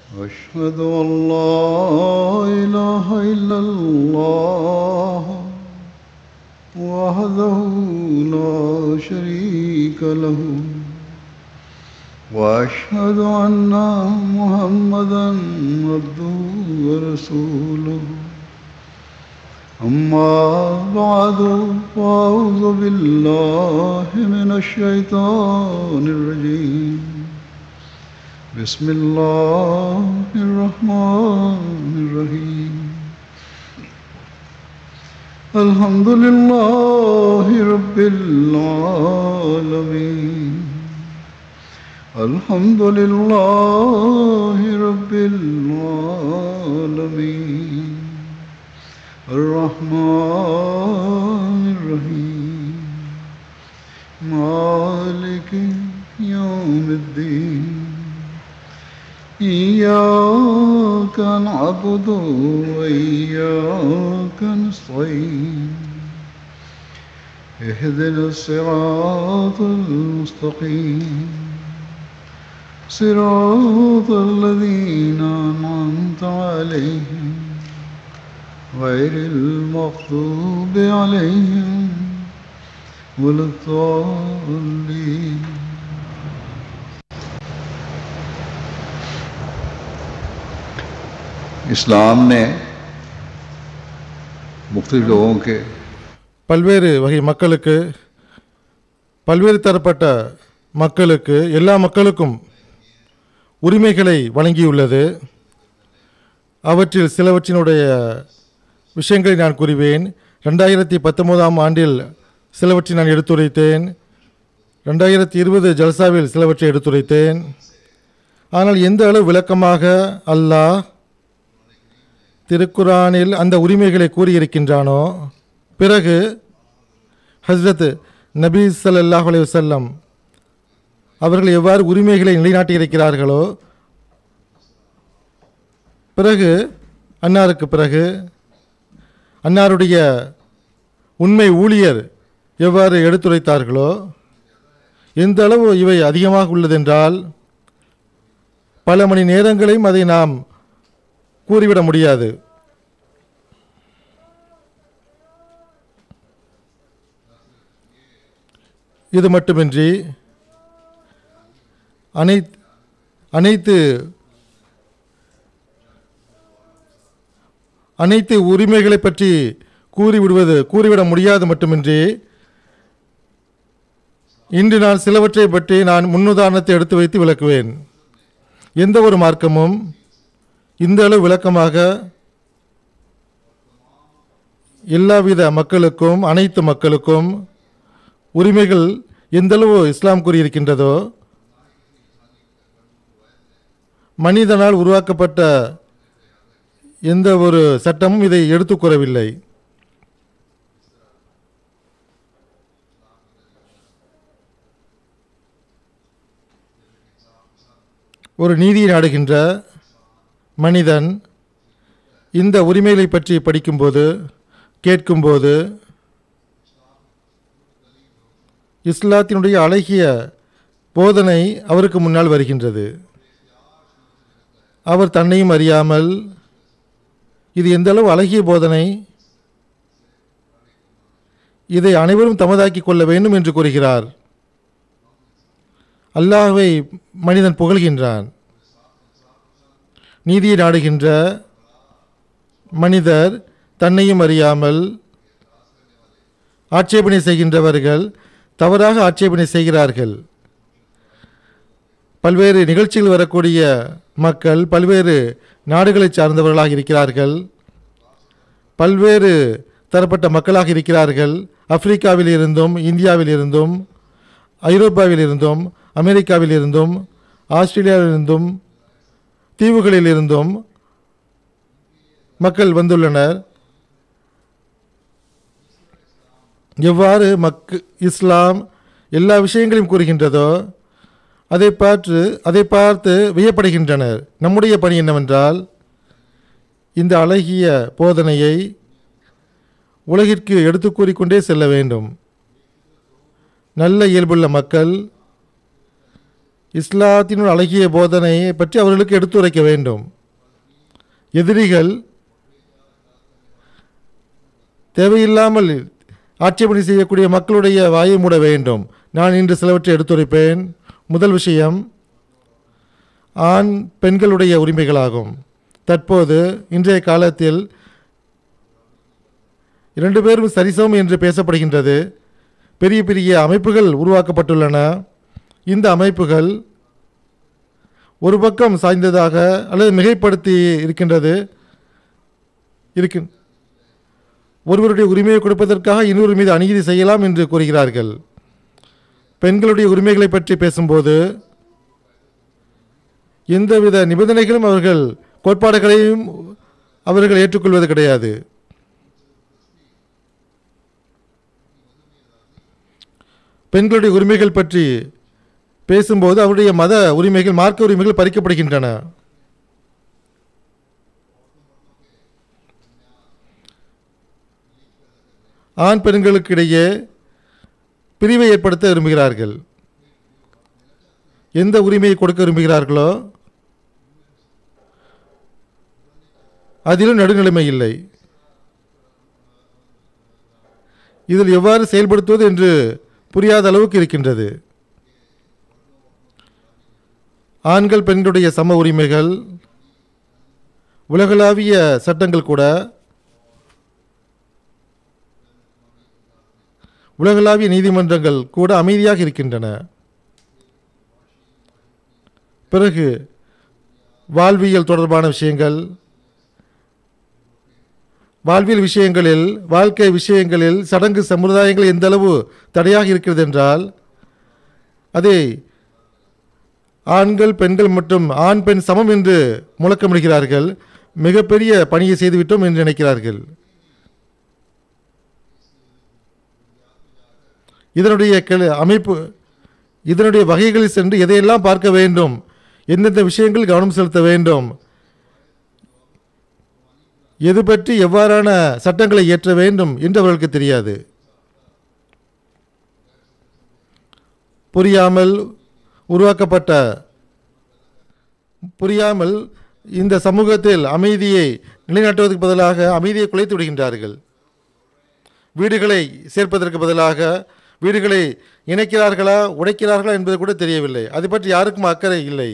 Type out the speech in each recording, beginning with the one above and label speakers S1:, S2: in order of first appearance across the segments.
S1: أشهد أن لا إله إلا الله وحده لا شريك له وأشهد أن محمدا عبده ورسوله أما بعد فأعوذ بالله من الشيطان الرجيم بسم الله الرحمن الرحيم الحمد لله رب العالمين الحمد لله رب العالمين الرحمن الرحيم مالك يوم الدين إياك نعبد وإياك نستعين اهدنا الصراط المستقيم صراط الذين أنعمت عليهم غير المغضوب عليهم ولا الضالين इस्लाम ने मुख्तलिफ लोगों के
S2: பல்வேறு வகை மக்களுக்கு பல்வேறு தரப்பட்ட மக்களுக்கு எல்லா மக்களுக்கும் உரிமைகளை வழங்கியுள்ளது அவற்றில் சிலவற்றினுடைய விஷயங்களை நான் கூறுவேன் ரெண்டாயிரத்தி பத்தொம்போதாம் ஆண்டில் சிலவற்றை நான் எடுத்துரைத்தேன் ரெண்டாயிரத்தி இருபது ஜல்சாவில் சிலவற்றை எடுத்துரைத்தேன் ஆனால் எந்த அளவு விளக்கமாக அல்லாஹ் திருக்குரானில் அந்த உரிமைகளை கூறியிருக்கின்றானோ பிறகு ஹஸ்ரத் நபி ஸல்லல்லாஹு அலைஹி வஸல்லம் அவர்கள் எவ்வாறு உரிமைகளை நிலைநாட்டியிருக்கிறார்களோ பிறகு அன்னாருக்கு பிறகு அன்னாருடைய உண்மை ஊழியர் எவ்வாறு எடுத்துரைத்தார்களோ எந்த அளவு இவை அதிகமாக உள்ளதென்றால் பல மணி நேரங்களையும் அதை நாம் கூறிவிட முடியாது இது மட்டுமின்றி அனைத் அனைத்து அனைத்து உரிமைகளை பற்றி கூறிவிடுவது கூறிவிட முடியாது மட்டுமின்றி இன்று நான் சிலவற்றை பற்றி நான் முன்னுதாரணத்தை எடுத்து வைத்து விளக்குவேன் எந்த ஒரு மார்க்கமும் இந்த அளவு விளக்கமாக எல்லாவித மக்களுக்கும் அனைத்து மக்களுக்கும் உரிமைகள் எந்தளவு இஸ்லாம் கூறியிருக்கின்றதோ மனிதனால் உருவாக்கப்பட்ட எந்த ஒரு சட்டமும் இதை எடுத்துக் கூறவில்லை ஒரு நீதியை நாடுகின்ற மனிதன் இந்த உரிமைகளை பற்றி படிக்கும்போது கேட்கும்போது இஸ்லாத்தினுடைய அழகிய போதனை அவருக்கு முன்னால் வருகின்றது அவர் தன்னையும் அறியாமல் இது எந்த அளவு அழகிய போதனை இதை அனைவரும் தமதாக்கிக் கொள்ள வேண்டும் என்று கூறுகிறார் அல்லாஹ்வை மனிதன் புகழ்கின்றான் நீதியை நாடுகின்ற மனிதர் தன்னையும் அறியாமல் ஆட்சேபனை செய்கின்றவர்கள் தவறாக ஆட்சேபனை செய்கிறார்கள் பல்வேறு நிகழ்ச்சிகள் வரக்கூடிய மக்கள் பல்வேறு நாடுகளைச் சார்ந்தவர்களாக இருக்கிறார்கள் பல்வேறு தரப்பட்ட மக்களாக இருக்கிறார்கள் ஆப்பிரிக்காவில் இருந்தும் இந்தியாவில் இருந்தும் ஐரோப்பாவில் இருந்தும் அமெரிக்காவில் இருந்தும் ஆஸ்திரேலியாவில் இருந்தும் தீவுகளில் இருந்தும் மக்கள் வந்துள்ளனர் எவ்வாறு மக்கு இஸ்லாம் எல்லா விஷயங்களையும் கூறுகின்றதோ அதை பார்த்து அதை பார்த்து வியப்படுகின்றனர் நம்முடைய பணி என்னவென்றால் இந்த அழகிய போதனையை உலகிற்கு எடுத்து கூறிக்கொண்டே செல்ல வேண்டும் நல்ல இயல்புள்ள மக்கள் இஸ்லாத்தினுள் அழகிய போதனையை பற்றி அவர்களுக்கு எடுத்துரைக்க வேண்டும் எதிரிகள் தேவையில்லாமல் ஆட்சேபனை செய்யக்கூடிய மக்களுடைய வாயை மூட வேண்டும் நான் இன்று சிலவற்றை எடுத்துரைப்பேன் முதல் விஷயம் ஆண் பெண்களுடைய உரிமைகளாகும் தற்போது இன்றைய காலத்தில் இரண்டு பேரும் சரிசமம் என்று பேசப்படுகின்றது பெரிய பெரிய அமைப்புகள் உருவாக்கப்பட்டுள்ளன இந்த அமைப்புகள் ஒரு பக்கம் சாய்ந்ததாக அல்லது மிகைப்படுத்தி இருக்கின்றது இருக்கு ஒருவருடைய உரிமையை கொடுப்பதற்காக இன்னொரு மீது அநீதி செய்யலாம் என்று கூறுகிறார்கள் பெண்களுடைய உரிமைகளை பற்றி பேசும்போது எந்தவித நிபந்தனைகளும் அவர்கள் கோட்பாடுகளையும் அவர்கள் ஏற்றுக்கொள்வது கிடையாது பெண்களுடைய உரிமைகள் பற்றி பேசும்போது அவருடைய மத உரிமைகள் மார்க்க உரிமைகள் பறிக்கப்படுகின்றன ஆண் பெண்களுக்கிடையே பிரிவை ஏற்படுத்த விரும்புகிறார்கள் எந்த உரிமையை கொடுக்க விரும்புகிறார்களோ அதிலும் நடுநிலைமை இல்லை இதில் எவ்வாறு செயல்படுத்துவது என்று புரியாத அளவுக்கு இருக்கின்றது ஆண்கள் பெண்களுடைய சம உரிமைகள் உலகளாவிய சட்டங்கள் கூட உலகளாவிய நீதிமன்றங்கள் கூட அமைதியாக இருக்கின்றன பிறகு வாழ்வியல் தொடர்பான விஷயங்கள் வாழ்வியல் விஷயங்களில் வாழ்க்கை விஷயங்களில் சடங்கு சமுதாயங்கள் எந்த அளவு தடையாக இருக்கிறது என்றால் அதை ஆண்கள் பெண்கள் மற்றும் ஆண் பெண் சமம் என்று முழக்கமிடுகிறார்கள் மிகப்பெரிய பணியை செய்துவிட்டோம் என்று நினைக்கிறார்கள் இதனுடைய கிளை அமைப்பு இதனுடைய வகைகளில் சென்று எதையெல்லாம் பார்க்க வேண்டும் எந்தெந்த விஷயங்கள் கவனம் செலுத்த வேண்டும் எது பற்றி எவ்வாறான சட்டங்களை இயற்ற வேண்டும் என்று அவர்களுக்கு தெரியாது புரியாமல் உருவாக்கப்பட்ட புரியாமல் இந்த சமூகத்தில் அமைதியை நிலைநாட்டுவதற்கு பதிலாக அமைதியை குலைத்து விடுகின்றார்கள் வீடுகளை சேர்ப்பதற்கு பதிலாக வீடுகளை இணைக்கிறார்களா உடைக்கிறார்களா என்பது கூட தெரியவில்லை அது பற்றி யாருக்கும் அக்கறை இல்லை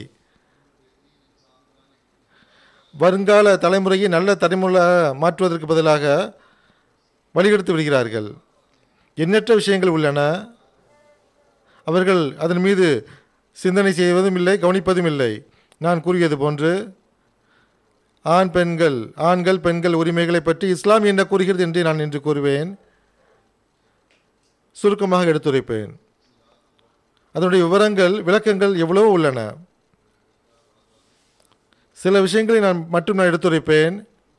S2: வருங்கால தலைமுறையை நல்ல தலைமுறையாக மாற்றுவதற்கு பதிலாக வழிகெடுத்து விடுகிறார்கள் எண்ணற்ற விஷயங்கள் உள்ளன அவர்கள் அதன் மீது சிந்தனை செய்வதும் இல்லை கவனிப்பதும் இல்லை நான் கூறியது போன்று ஆண் பெண்கள் ஆண்கள் பெண்கள் உரிமைகளை பற்றி இஸ்லாம் என்ன கூறுகிறது என்று நான் இன்று கூறுவேன் சுருக்கமாக எடுத்துரைப்பேன் அதனுடைய விவரங்கள் விளக்கங்கள் எவ்வளவோ உள்ளன சில விஷயங்களை நான் மட்டும் நான் எடுத்துரைப்பேன்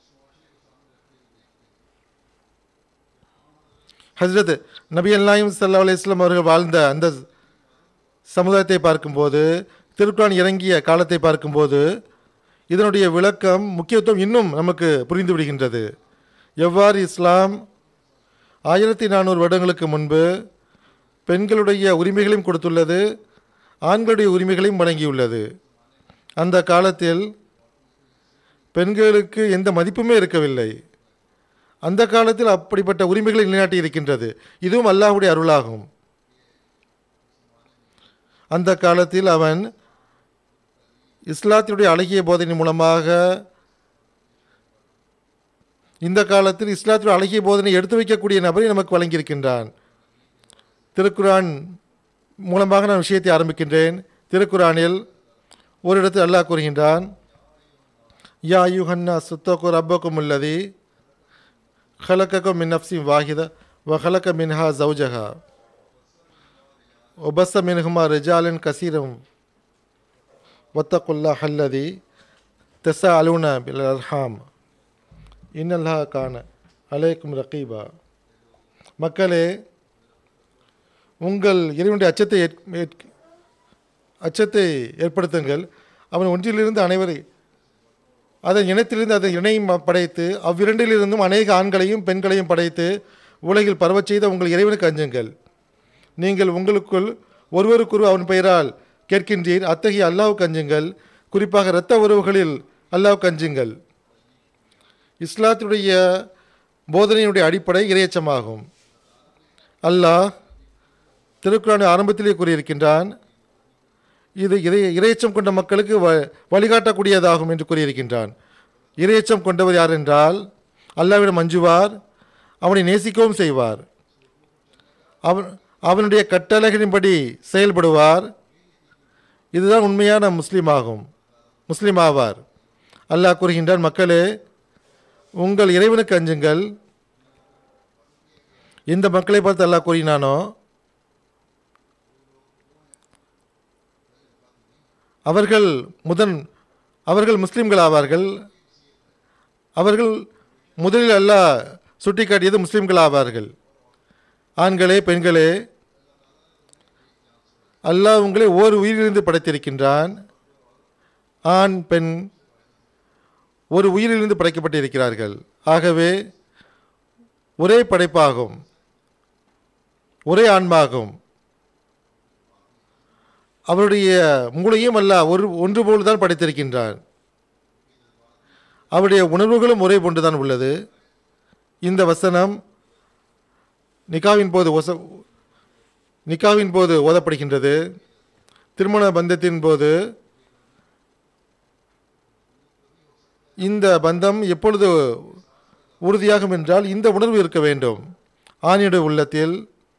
S2: ஹஸ்ரத் நபி அல்லாயும் சல்லா அலிஸ்லாம் அவர்கள் வாழ்ந்த அந்த சமுதாயத்தை பார்க்கும்போது திருக்குறான் இறங்கிய காலத்தை பார்க்கும்போது இதனுடைய விளக்கம் முக்கியத்துவம் இன்னும் நமக்கு புரிந்து விடுகின்றது எவ்வாறு இஸ்லாம் ஆயிரத்தி நானூறு வருடங்களுக்கு முன்பு பெண்களுடைய உரிமைகளையும் கொடுத்துள்ளது ஆண்களுடைய உரிமைகளையும் வழங்கியுள்ளது அந்த காலத்தில் பெண்களுக்கு எந்த மதிப்புமே இருக்கவில்லை அந்த காலத்தில் அப்படிப்பட்ட உரிமைகளை நிலைநாட்டி இருக்கின்றது இதுவும் அல்லாஹுடைய அருளாகும் அந்த காலத்தில் அவன் இஸ்லாத்தினுடைய அழகிய போதனை மூலமாக இந்த காலத்தில் இஸ்லாத்தினுடைய அழகிய போதனை எடுத்து வைக்கக்கூடிய நபரை நமக்கு வழங்கியிருக்கின்றான் திருக்குரான் மூலமாக நான் விஷயத்தை ஆரம்பிக்கின்றேன் திருக்குரானில் ஒரு இடத்தில் அல்லாஹ் கூறுகின்றான் யா யுஹன்னா சுத்தகு ரப்பக்கும் உள்ளதி خلقكم من نفس واحدة وخلق منها زوجها وبث منهما رجالا كثيرا واتقوا الله الذي تساءلون بالأرحام إن الله كان عليكم رقيبا மக்களே உங்கள் இறைவனுடைய அச்சத்தை ஏற்- ஏற்- அச்சத்தை ஏற்படுத்துங்கள் அவன் ஒன்றிலிருந்து அனைவரை அதன் இனத்திலிருந்து அதன் இணையும் படைத்து அவ்விரண்டிலிருந்தும் அநேக ஆண்களையும் பெண்களையும் படைத்து உலகில் பரவச் செய்த உங்கள் இறைவனுக்கு அஞ்சுங்கள் நீங்கள் உங்களுக்குள் ஒருவருக்கொரு அவன் பெயரால் கேட்கின்றீர் அத்தகைய அல்லாஹ் கஞ்சுங்கள் குறிப்பாக இரத்த உறவுகளில் அல்லாஹ் கஞ்சுங்கள் இஸ்லாத்தினுடைய போதனையினுடைய அடிப்படை இரையச்சமாகும் அல்லாஹ் திருக்குறான் ஆரம்பத்திலே கூறியிருக்கின்றான் இது இறை இரையச்சம் கொண்ட மக்களுக்கு வ வழிகாட்டக்கூடியதாகும் என்று கூறியிருக்கின்றான் இரையச்சம் கொண்டவர் யார் என்றால் அல்லாவிடம் அஞ்சுவார் அவனை நேசிக்கவும் செய்வார் அவன் அவனுடைய கட்டளைகளின்படி செயல்படுவார் இதுதான் உண்மையான முஸ்லீம் ஆகும் முஸ்லீம் ஆவார் அல்லாஹ் கூறுகின்றான் மக்களே உங்கள் இறைவனுக்கு அஞ்சுங்கள் இந்த மக்களை பார்த்து அல்லாஹ் கூறினானோ அவர்கள் முதன் அவர்கள் முஸ்லீம்கள் ஆவார்கள் அவர்கள் முதலில் அல்லாஹ் சுட்டிக்காட்டியது முஸ்லீம்கள் ஆவார்கள் ஆண்களே பெண்களே அல்லாஹ் உங்களை ஓர் உயிரிலிருந்து படைத்திருக்கின்றான் ஆண் பெண் ஒரு உயிரிலிருந்து படைக்கப்பட்டிருக்கிறார்கள் ஆகவே ஒரே படைப்பாகும் ஒரே ஆன்மாகும் அவருடைய மூளையும் அல்ல ஒரு ஒன்று போல் தான் படைத்திருக்கின்றான் அவருடைய உணர்வுகளும் ஒரே போன்று தான் உள்ளது இந்த வசனம் நிகாவின் போது ஒச நிகாவின் போது ஓதப்படுகின்றது திருமண பந்தத்தின் போது இந்த பந்தம் எப்பொழுது உறுதியாகும் என்றால் இந்த உணர்வு இருக்க வேண்டும் ஆணியுடைய உள்ளத்தில்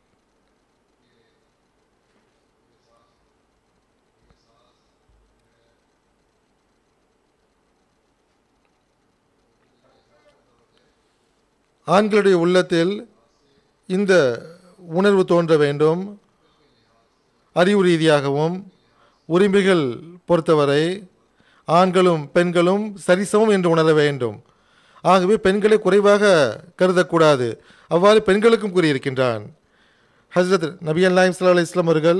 S2: ஆண்களுடைய உள்ளத்தில் இந்த உணர்வு தோன்ற வேண்டும் அறிவு ரீதியாகவும் உரிமைகள் பொறுத்தவரை ஆண்களும் பெண்களும் சரிசமம் என்று உணர வேண்டும் ஆகவே பெண்களை குறைவாக கருதக்கூடாது அவ்வாறு பெண்களுக்கும் கூறியிருக்கின்றான் ஹஸ்ரத் நபி அல்லாஹிம் சல்லா அலி இஸ்லாம் அவர்கள்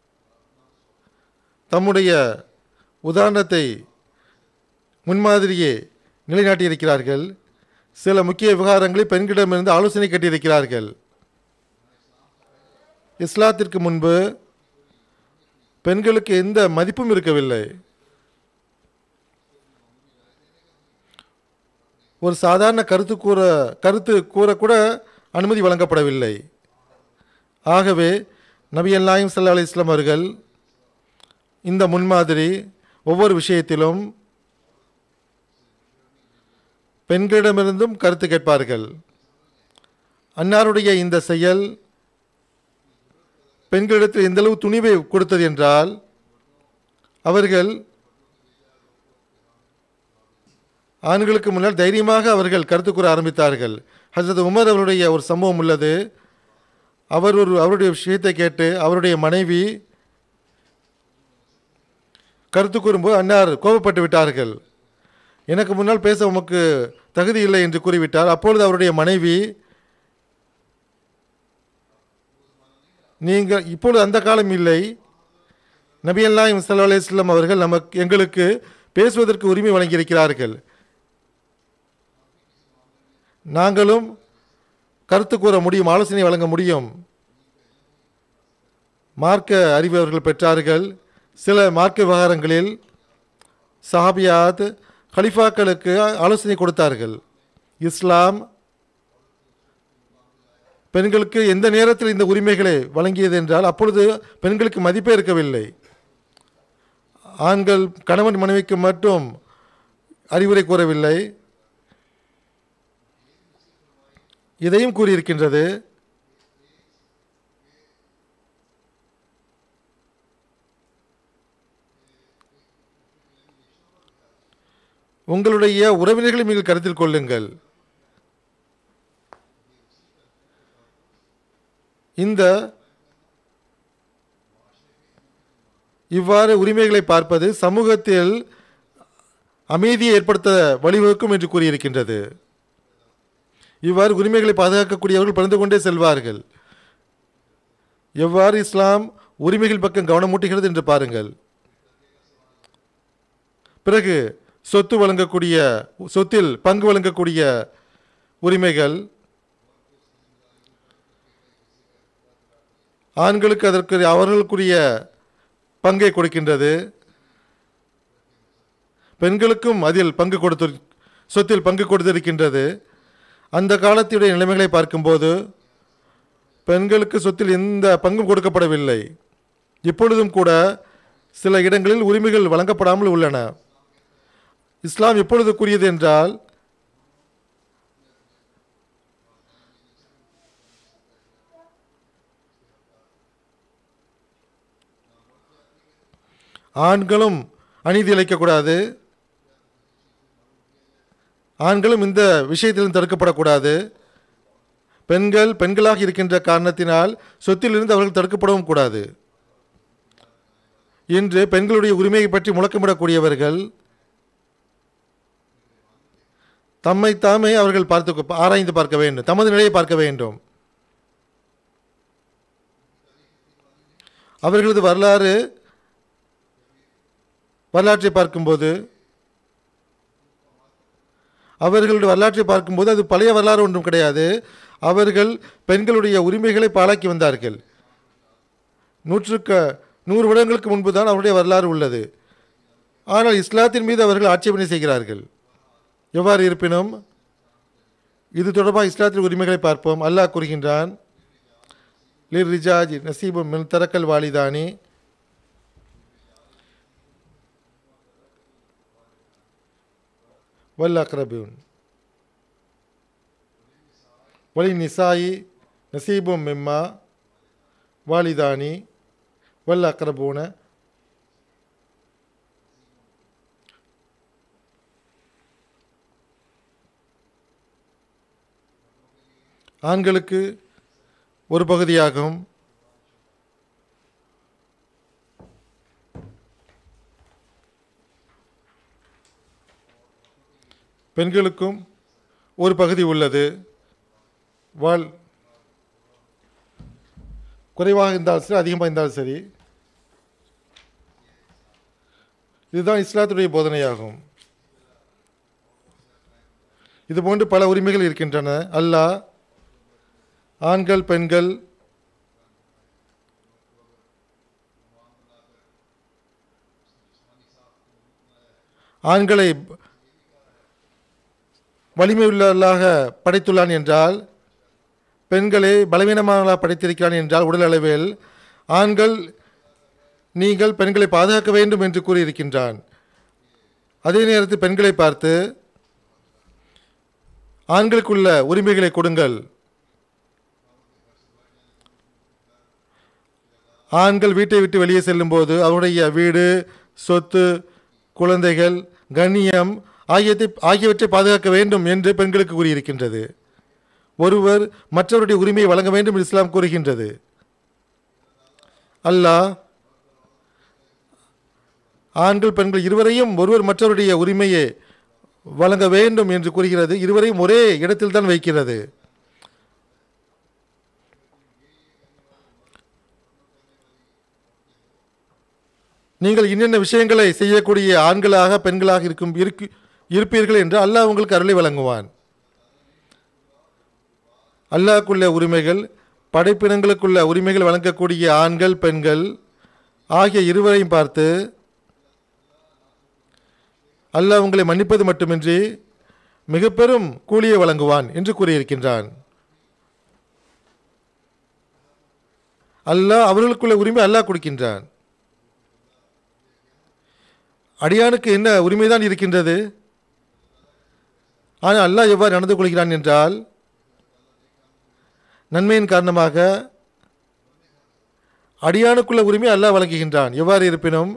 S2: தம்முடைய உதாரணத்தை முன்மாதிரியே நிலைநாட்டியிருக்கிறார்கள் சில முக்கிய விவகாரங்களை பெண்களிடமிருந்து ஆலோசனை கேட்டிருக்கிறார்கள் இஸ்லாத்திற்கு முன்பு பெண்களுக்கு எந்த மதிப்பும் இருக்கவில்லை ஒரு சாதாரண கருத்து கூற கருத்து கூறக்கூட அனுமதி வழங்கப்படவில்லை ஆகவே நபி அல்லாயும் சல்லா அலி இஸ்லாம் அவர்கள் இந்த முன்மாதிரி ஒவ்வொரு விஷயத்திலும் பெண்களிடமிருந்தும் கருத்து கேட்பார்கள் அன்னாருடைய இந்த செயல் பெண்களிடத்தில் எந்தளவு துணிவை கொடுத்தது என்றால் அவர்கள் ஆண்களுக்கு முன்னால் தைரியமாக அவர்கள் கருத்து கூற ஆரம்பித்தார்கள் ஹசரத் உமர் அவருடைய ஒரு சம்பவம் உள்ளது அவர் ஒரு அவருடைய விஷயத்தை கேட்டு அவருடைய மனைவி கருத்து கூறும்போது அன்னார் கோபப்பட்டு விட்டார்கள் எனக்கு முன்னால் பேச உமக்கு தகுதி இல்லை என்று கூறிவிட்டார் அப்பொழுது அவருடைய மனைவி நீங்கள் இப்பொழுது அந்த காலம் இல்லை நபி அல்லாஹிம் சல்லா அலிஸ்லாம் அவர்கள் நமக்கு எங்களுக்கு பேசுவதற்கு உரிமை வழங்கியிருக்கிறார்கள் நாங்களும் கருத்து கூற முடியும் ஆலோசனை வழங்க முடியும் மார்க்க அறிவு அவர்கள் பெற்றார்கள் சில மார்க்க விவகாரங்களில் சஹாபியாத் கலிஃபாக்களுக்கு ஆலோசனை கொடுத்தார்கள் இஸ்லாம் பெண்களுக்கு எந்த நேரத்தில் இந்த உரிமைகளை வழங்கியது என்றால் அப்பொழுது பெண்களுக்கு மதிப்பே இருக்கவில்லை ஆண்கள் கணவன் மனைவிக்கு மட்டும் அறிவுரை கூறவில்லை இதையும் கூறியிருக்கின்றது உங்களுடைய உறவினர்களை நீங்கள் கருத்தில் கொள்ளுங்கள் இந்த இவ்வாறு உரிமைகளை பார்ப்பது சமூகத்தில் அமைதியை ஏற்படுத்த வழிவகுக்கும் என்று கூறியிருக்கின்றது இவ்வாறு உரிமைகளை பாதுகாக்கக்கூடியவர்கள் பறந்து கொண்டே செல்வார்கள் எவ்வாறு இஸ்லாம் உரிமைகள் பக்கம் கவனமூட்டுகிறது என்று பாருங்கள் பிறகு சொத்து வழங்கக்கூடிய சொத்தில் பங்கு வழங்கக்கூடிய உரிமைகள் ஆண்களுக்கு அதற்கு அவர்களுக்குரிய பங்கை கொடுக்கின்றது பெண்களுக்கும் அதில் பங்கு கொடுத்து சொத்தில் பங்கு கொடுத்திருக்கின்றது அந்த காலத்துடைய நிலைமைகளை பார்க்கும்போது பெண்களுக்கு சொத்தில் எந்த பங்கும் கொடுக்கப்படவில்லை இப்பொழுதும் கூட சில இடங்களில் உரிமைகள் வழங்கப்படாமல் உள்ளன இஸ்லாம் எப்பொழுது கூறியது என்றால் ஆண்களும் அநீதி இழைக்கக்கூடாது ஆண்களும் இந்த விஷயத்திலும் தடுக்கப்படக்கூடாது பெண்கள் பெண்களாக இருக்கின்ற காரணத்தினால் சொத்திலிருந்து அவர்கள் தடுக்கப்படவும் கூடாது இன்று பெண்களுடைய உரிமையை பற்றி முழக்கமிடக்கூடியவர்கள் தம்மை தாமே அவர்கள் பார்த்து ஆராய்ந்து பார்க்க வேண்டும் தமது நிலையை பார்க்க வேண்டும் அவர்களது வரலாறு வரலாற்றை பார்க்கும்போது அவர்களுடைய வரலாற்றை பார்க்கும்போது அது பழைய வரலாறு ஒன்றும் கிடையாது அவர்கள் பெண்களுடைய உரிமைகளை பாழாக்கி வந்தார்கள் நூற்றுக்க நூறு வருடங்களுக்கு முன்பு தான் அவருடைய வரலாறு உள்ளது ஆனால் இஸ்லாத்தின் மீது அவர்கள் ஆட்சேபனை செய்கிறார்கள் எவ்வாறு இருப்பினும் இது தொடர்பாக இஸ்லாத்தின் உரிமைகளை பார்ப்போம் அல்லாஹ் கூறுகின்றான் லிர் ரிஜாஜ் நசீபு மின் தரக்கல் வாலிதானி والأقربون وللنساء نصيب مما والدان والأقربون ஆண்களுக்கு ஒரு பகுதியாகும் பெண்களுக்கும் ஒரு பகுதி உள்ளது வாழ் குறைவாக இருந்தாலும் சரி அதிகமாக இருந்தாலும் சரி இதுதான் இஸ்லாத்துடைய போதனையாகும் இதுபோன்று பல உரிமைகள் இருக்கின்றன அல்லாஹ் ஆண்கள் பெண்கள் ஆண்களை வலிமை உள்ளவர்களாக படைத்துள்ளான் என்றால் பெண்களை பலவீனமானவர்களாக படைத்திருக்கிறான் என்றால் உடல் அளவில் ஆண்கள் நீங்கள் பெண்களை பாதுகாக்க வேண்டும் என்று கூறியிருக்கின்றான் அதே நேரத்தில் பெண்களை பார்த்து ஆண்களுக்குள்ள உரிமைகளை கொடுங்கள் ஆண்கள் வீட்டை விட்டு வெளியே செல்லும்போது அவருடைய வீடு சொத்து குழந்தைகள் கண்ணியம் ஆகியத்தை ஆகியவற்றை பாதுகாக்க வேண்டும் என்று பெண்களுக்கு கூறியிருக்கின்றது ஒருவர் மற்றவருடைய உரிமையை வழங்க வேண்டும் என்று இஸ்லாம் கூறுகின்றது அல்லாஹ் ஆண்கள் பெண்கள் இருவரையும் ஒருவர் மற்றவருடைய உரிமையை வழங்க வேண்டும் என்று கூறுகிறது இருவரையும் ஒரே இடத்தில் தான் வைக்கிறது நீங்கள் இன்னென்ன விஷயங்களை செய்யக்கூடிய ஆண்களாக பெண்களாக இருக்கும் இருக்கு இருப்பீர்கள் என்று அல்லாஹ் உங்களுக்கு அருளை வழங்குவான் அல்லாஹ்க்குள்ள உரிமைகள் படைப்பினங்களுக்குள்ள உரிமைகள் வழங்கக்கூடிய ஆண்கள் பெண்கள் ஆகிய இருவரையும் பார்த்து அல்லாஹ் உங்களை மன்னிப்பது மட்டுமின்றி மிக பெரும் கூலியை வழங்குவான் என்று கூறியிருக்கின்றான் அல்லாஹ் அவர்களுக்குள்ள உரிமை அல்லாஹ் கொடுக்கின்றான் அடியானுக்கு என்ன உரிமைதான் இருக்கின்றது ஆனால் அல்லாஹ் எவ்வாறு நடந்து கொள்கிறான் என்றால் நன்மையின் காரணமாக அடியானுக்குள்ள உரிமை அல்லாஹ் வழங்குகின்றான் எவ்வாறு இருப்பினும்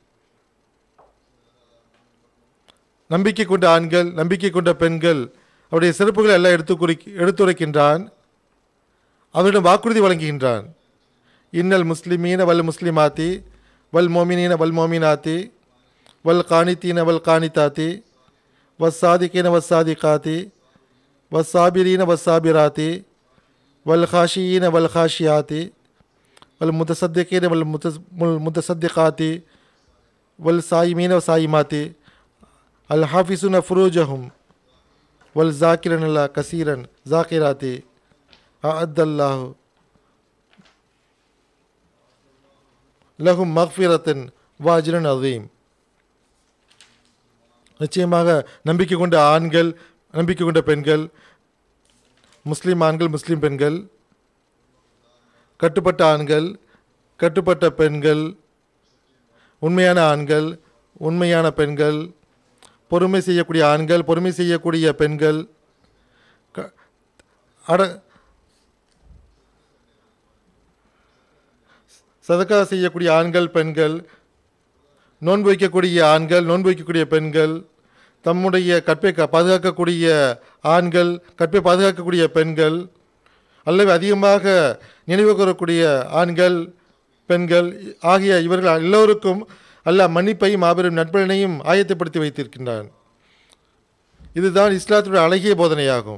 S2: நம்பிக்கை கொண்ட ஆண்கள் நம்பிக்கை கொண்ட பெண்கள் அவருடைய சிறப்புகளை எல்லாம் எடுத்து குறி எடுத்துரைக்கின்றான் அவரிடம் வாக்குறுதி வழங்குகின்றான் இன்னல் முஸ்லிமீன வல் முஸ்லிமாத்தி வல் மோமினீன வல் மோமினாத்தி வல் காணித்தீன வல் காணித்தாத்தி வஸ்ஸாதிகீன வஸ்ஸாதிகாத்தி வஸ்ஸாபிரீன வஸ்ஸாபிராத்தி வல் ஹாஷியீன வல் ஹாஷியாத்தி வல் முத்தசத்திகீன வல் முத்த முத்தசத்திகாத்தி வல் சாயிமீன சாயிமாத்தி அல் ஹாஃபிசுன ஃபுரூஜஹும் வல் ஜாக்கிரன் அல்லா கசீரன் ஜாக்கிராத்தி அத்தல்லாஹு லகும் மக்ஃபிரத்தின் வாஜிரன் அதீம் நிச்சயமாக நம்பிக்கை கொண்ட ஆண்கள் நம்பிக்கை கொண்ட பெண்கள் முஸ்லீம் ஆண்கள் முஸ்லீம் பெண்கள் கட்டுப்பட்ட ஆண்கள் கட்டுப்பட்ட பெண்கள் உண்மையான ஆண்கள் உண்மையான பெண்கள் பொறுமை செய்யக்கூடிய ஆண்கள் பொறுமை செய்யக்கூடிய பெண்கள் க- அட சதக்கா செய்யக்கூடிய ஆண்கள் பெண்கள் நோன்பு வைக்கக்கூடிய ஆண்கள் நோன்பு வைக்கக்கூடிய பெண்கள் தம்முடைய கற்பை க- பாதுகாக்கக்கூடிய ஆண்கள் கற்பை பாதுகாக்கக்கூடிய பெண்கள் அல்லது அதிகமாக நினைவு கூறக்கூடிய ஆண்கள் பெண்கள் ஆகிய இவர்கள் எல்லோருக்கும் அல்லாஹ் மன்னிப்பையும் மாபெரும் நட்பலனையும் ஆயத்தப்படுத்தி வைத்திருக்கின்றான் இதுதான் இஸ்லாத்துடைய அழகிய போதனையாகும்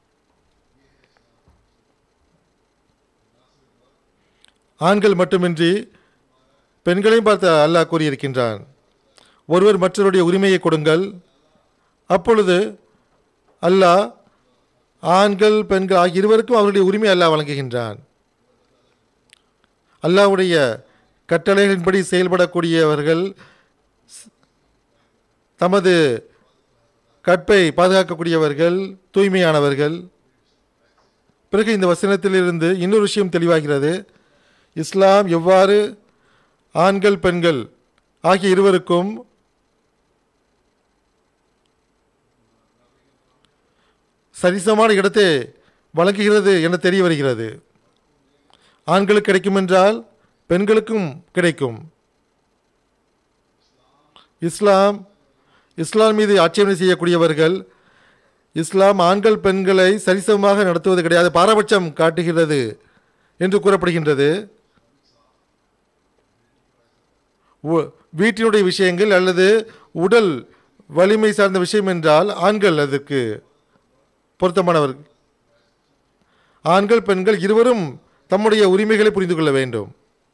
S2: ஆண்கள் மட்டுமின்றி பெண்களையும் பார்த்து அல்லாஹ் கூறியிருக்கின்றான் ஒருவர் மற்றவருடைய உரிமையை கொடுங்கள் அப்பொழுது அல்லாஹ் ஆண்கள் பெண்கள் ஆகிய இருவருக்கும் அவருடைய உரிமை அல்லாஹ் வழங்குகின்றான் அல்லாஹ்வுடைய கட்டளைகளின்படி செயல்படக்கூடியவர்கள் ஸ்- தமது கற்பை பாதுகாக்கக்கூடியவர்கள் தூய்மையானவர்கள் பிறகு இந்த வசனத்திலிருந்து இன்னொரு விஷயம் தெளிவாகிறது இஸ்லாம் எவ்வாறு ஆண்கள் பெண்கள் ஆகிய இருவருக்கும் சரிசமான இடத்தை வழங்குகிறது என தெரிய வருகிறது ஆண்களுக்கு கிடைக்கும் என்றால் பெண்களுக்கும் கிடைக்கும் இஸ்லாம் இஸ்லாம் மீது ஆட்சேபனை செய்யக்கூடியவர்கள் இஸ்லாம் ஆண்கள் பெண்களை சரிசமமாக நடத்துவது கிடையாது பாரபட்சம் காட்டுகிறது என்று கூறப்படுகின்றது உ- வீட்டினுடைய விஷயங்கள் அல்லது உடல் வலிமை சார்ந்த விஷயம் என்றால் ஆண்கள் அதற்கு பொருத்தமானவர்கள் ஆண்கள் பெண்கள் இருவரும் தம்முடைய உரிமைகளை புரிந்து கொள்ள வேண்டும்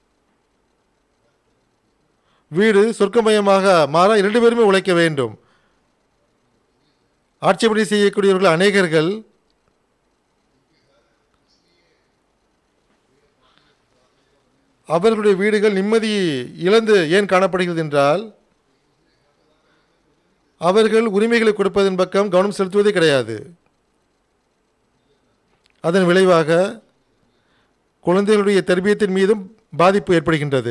S2: வீடு சொர்க்கமயமாக மாற இரண்டு பேருமே உழைக்க வேண்டும் ஆட்சேபனை செய்யக்கூடியவர்கள் அநேகர்கள் அவர்களுடைய வீடுகள் நிம்மதி இழந்து ஏன் காணப்படுகிறது என்றால் அவர்கள் உரிமைகளை கொடுப்பதன் பக்கம் கவனம் செலுத்துவதே கிடையாது அதன் விளைவாக குழந்தைகளுடைய தர்பியத்தின் மீதும் பாதிப்பு ஏற்படுகின்றது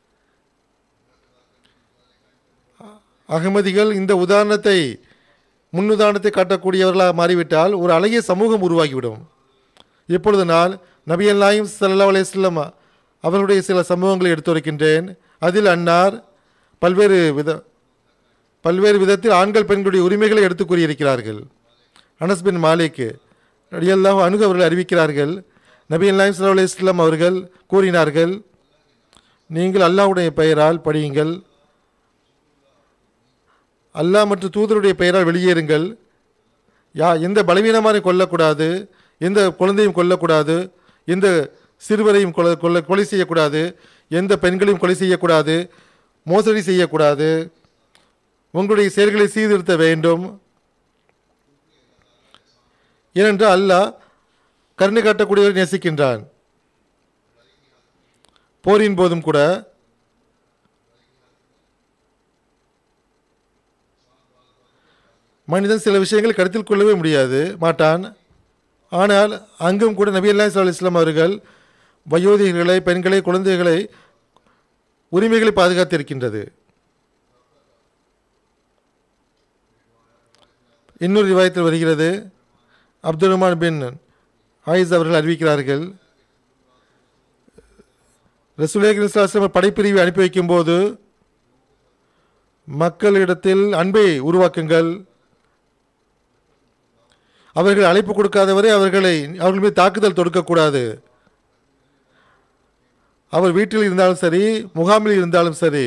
S2: அகமதிகள் இந்த உதாரணத்தை முன்னுதாரணத்தை காட்டக்கூடியவர்களாக மாறிவிட்டால் ஒரு அழகிய சமூகம் உருவாகிவிடும் இப்பொழுது நான் நபியல் நாயும் சல்லா அலையம் அவர்களுடைய சில சம்பவங்களை எடுத்துரைக்கின்றேன் அதில் அன்னார் பல்வேறு வித பல்வேறு விதத்தில் ஆண்கள் பெண்களுடைய உரிமைகளை எடுத்து கூறியிருக்கிறார்கள் அனஸ் பின் மாலிக் ரடியல்லாஹு அணுகு அவர்கள் அறிவிக்கிறார்கள் நபி அல்லாஹிம் சல்லா அலையம் அவர்கள் கூறினார்கள் நீங்கள் அல்லாஹ்வுடைய பெயரால் படியுங்கள் அல்லாஹ் மற்றும் தூதருடைய பெயரால் வெளியேறுங்கள் யா எந்த பலவீனமான கொல்லக்கூடாது எந்த குழந்தையும் கொல்லக்கூடாது எந்த சிறுவரையும் கொலை கொல்ல கொலை செய்யக்கூடாது எந்த பெண்களையும் கொலை செய்யக்கூடாது மோசடி செய்யக்கூடாது உங்களுடைய செயல்களை சீர்திருத்த வேண்டும் ஏனென்றால் அல்லாஹ் கருணை காட்டக்கூடியவரை நேசிக்கின்றான் போரின் போதும் கூட மனிதன் சில விஷயங்களை கருத்தில் கொள்ளவே முடியாது மாட்டான் ஆனால் அங்கும் கூட நபி அல்லாஹ் ஸல்லல்லாஹு அலைஹி வஸல்லம் அவர்கள் வயோதிகர்களை பெண்களை குழந்தைகளை உரிமைகளை பாதுகாத்திருக்கின்றது இன்னொரு ரிவாயத்தில் வருகிறது அப்துல் ரஹ்மான் பின் ஆயிஸ் அவர்கள் அறிவிக்கிறார்கள் ரசூலேஸ்லாம் படைப்பிரிவை அனுப்பி வைக்கும்போது மக்களிடத்தில் அன்பை உருவாக்குங்கள் அவர்கள் அழைப்பு கொடுக்காதவரை அவர்களை அவர்கள் மீது தாக்குதல் தொடுக்கக்கூடாது அவர் வீட்டில் இருந்தாலும் சரி முகாமில் இருந்தாலும் சரி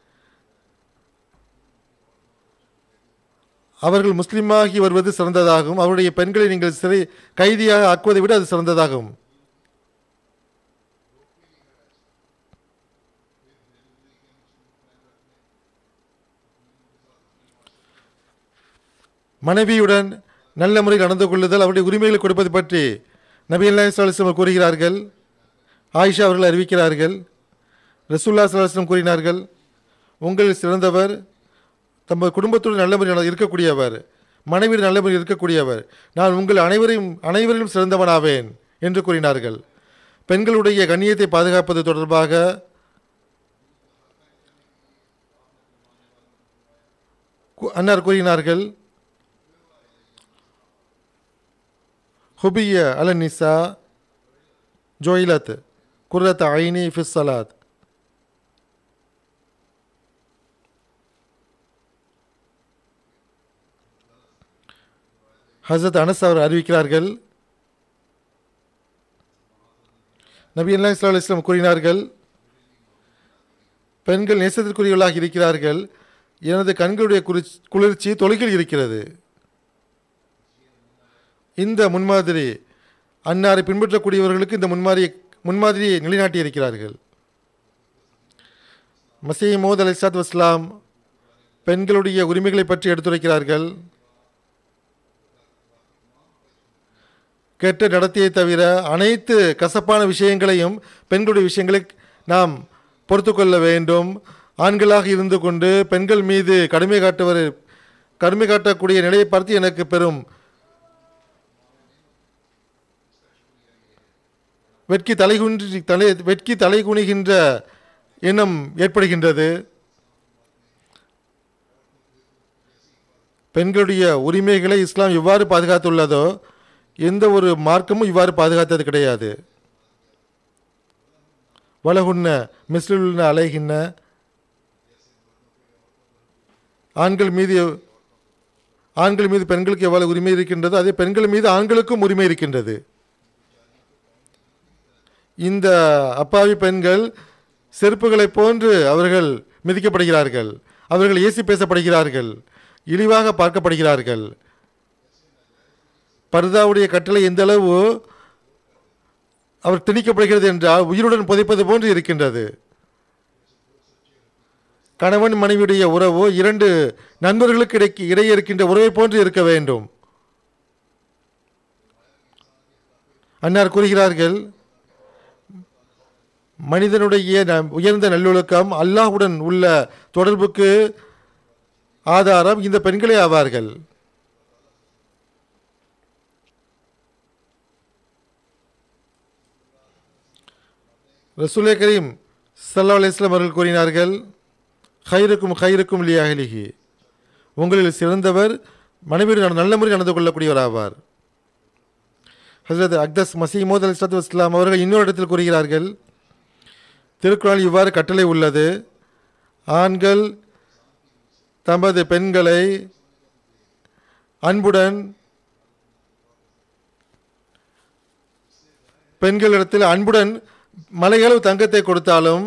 S2: அவர்கள் முஸ்லீமாகி வருவது சிறந்ததாகும் அவருடைய பெண்களை நீங்கள் சிறை கைதியாக ஆக்குவதை விட அது சிறந்ததாகும் மனைவியுடன் நல்ல முறையில் நடந்து கொள்ளுதல் அவருடைய உரிமைகளை கொடுப்பது பற்றி நபி அல்லாஹ் கூறுகிறார்கள் ஆயிஷா அவர்கள் அறிவிக்கிறார்கள் ரசூல்லா சலாஹம் கூறினார்கள் உங்களில் சிறந்தவர் தமது குடும்பத்துடன் நல்ல முறையில் இருக்கக்கூடியவர் மனைவியில் நல்ல முறையில் இருக்கக்கூடியவர் நான் உங்கள் அனைவரையும் அனைவரிலும் சிறந்தவனாவேன் என்று கூறினார்கள் பெண்களுடைய கண்ணியத்தை பாதுகாப்பது தொடர்பாக கு- அன்னார் கூறினார்கள் ஹுபிய அல நிசா ஜோயிலத் குர்ரத் ஐனி ஃபிஸ் சலாத் ஹசரத் அனஸ் அவர் அறிவிக்கிறார்கள் நபி அல்லா இஸ்லா இஸ்லாம் கூறினார்கள் பெண்கள் நேசத்திற்குரியவர்களாக இருக்கிறார்கள் எனது கண்களுடைய குறி குளிர்ச்சி தொலைவில் இருக்கிறது இந்த முன்மாதிரி அன்னாரை பின்பற்றக்கூடியவர்களுக்கு இந்த முன்மாதிரியை முன்மாதிரியை நிலைநாட்டி இருக்கிறார்கள் மசீ மோத் அலி சாத் வஸ்லாம் பெண்களுடைய உரிமைகளை பற்றி எடுத்துரைக்கிறார்கள் கெட்ட நடத்தையை தவிர அனைத்து கசப்பான விஷயங்களையும் பெண்களுடைய விஷயங்களை நாம் பொறுத்து கொள்ள வேண்டும் ஆண்களாக இருந்து கொண்டு பெண்கள் மீது கடுமை காட்டுவர் கடுமை காட்டக்கூடிய நிலையை பார்த்து எனக்கு பெரும் வெட்கி தலைகுன்றி தலை வெட்கி தலை குனிகின்ற எண்ணம் ஏற்படுகின்றது பெண்களுடைய உரிமைகளை இஸ்லாம் எவ்வாறு பாதுகாத்துள்ளதோ எந்த ஒரு மார்க்கமும் இவ்வாறு பாதுகாத்தது கிடையாது வலகுன்ன மிஸ்லுல்ன அலைகின்ன ஆண்கள் மீது ஆண்கள் மீது பெண்களுக்கு எவ்வளவு உரிமை இருக்கின்றதோ அதே பெண்கள் மீது ஆண்களுக்கும் உரிமை இருக்கின்றது இந்த அப்பாவி பெண்கள் செருப்புகளைப் போன்று அவர்கள் மிதிக்கப்படுகிறார்கள் அவர்கள் ஏசி பேசப்படுகிறார்கள் இழிவாக பார்க்கப்படுகிறார்கள் பர்தாவுடைய கட்டளை எந்த அளவு அவர் திணிக்கப்படுகிறது என்றால் உயிருடன் புதைப்பது போன்று இருக்கின்றது கணவன் மனைவியுடைய உறவு இரண்டு நண்பர்களுக்கு இடைக்கு இடையே இருக்கின்ற உறவை போன்று இருக்க வேண்டும் அன்னார் கூறுகிறார்கள் மனிதனுடைய ந- உயர்ந்த நல்லொழுக்கம் அல்லாஹ்வுடன் உள்ள தொடர்புக்கு ஆதாரம் இந்த பெண்களே ஆவார்கள் ரசூலே கரீம் சல்லா அலிஸ்லாம் அவர்கள் கூறினார்கள் ஹைருக்கும் ஹைருக்கும் லி அஹ்லிஹி உங்களில் சிறந்தவர் மனைவியுடன் நல்ல முறையில் நடந்து கொள்ளக்கூடியவர் ஆவார் ஹசரத் அக்தஸ் மசீமோத் அலி சத்து இஸ்லாம் அவர்கள் இன்னொரு இடத்தில் கூறுகிறார்கள் திருக்குறள் இவ்வாறு கட்டளை உள்ளது ஆண்கள் தமது பெண்களை அன்புடன் பெண்களிடத்தில் அன்புடன் மலையளவு தங்கத்தை கொடுத்தாலும்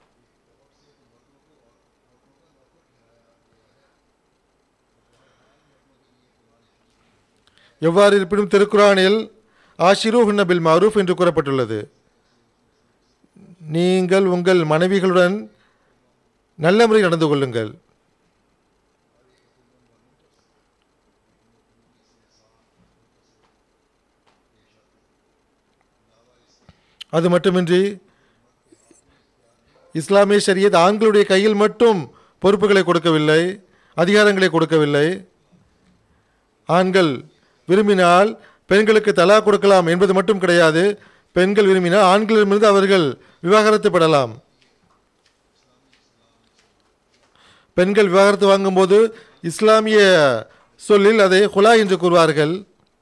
S2: எவ்வாறு இருப்பினும் திருக்குறானில் ஆஷிரூஹுன்ன பில் மரூஃப் என்று கூறப்பட்டுள்ளது நீங்கள் உங்கள் மனைவிகளுடன் நல்ல முறையில் நடந்து கொள்ளுங்கள் அது மட்டுமின்றி இஸ்லாமிய ஷரியத் ஆண்களுடைய கையில் மட்டும் பொறுப்புகளை கொடுக்கவில்லை அதிகாரங்களை கொடுக்கவில்லை ஆண்கள் விரும்பினால் பெண்களுக்கு தலா கொடுக்கலாம் என்பது மட்டும் கிடையாது பெண்கள் விரும்பினால் ஆண்களிடமிருந்து அவர்கள் விவாகரத்து பெறலாம் பெண்கள் விவாகரத்து வாங்கும்போது இஸ்லாமிய சொல்லில் அதை ஹுலா என்று கூறுவார்கள்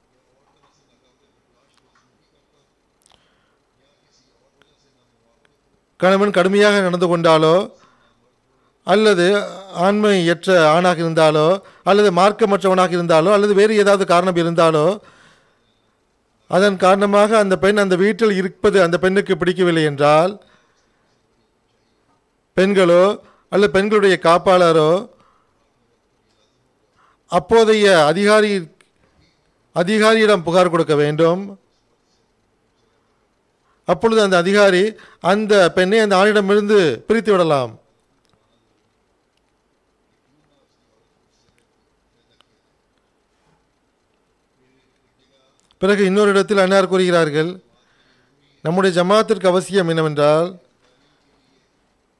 S2: கணவன் கடுமையாக நடந்து கொண்டாலோ அல்லது ஆண்மையற்ற ஆணாக இருந்தாலோ அல்லது மார்க்கமற்றவனாக இருந்தாலோ அல்லது வேறு ஏதாவது காரணம் இருந்தாலோ அதன் காரணமாக அந்த பெண் அந்த வீட்டில் இருப்பது அந்த பெண்ணுக்கு பிடிக்கவில்லை என்றால் பெண்களோ அல்லது பெண்களுடைய காப்பாளரோ அப்போதைய அதிகாரி அதிகாரியிடம் புகார் கொடுக்க வேண்டும் அப்பொழுது அந்த அதிகாரி அந்த பெண்ணை அந்த ஆணிடமிருந்து பிரித்து விடலாம் பிறகு இன்னொரு இடத்தில் அன்னார் கூறுகிறார்கள் நம்முடைய ஜமாத்திற்கு அவசியம் என்னவென்றால்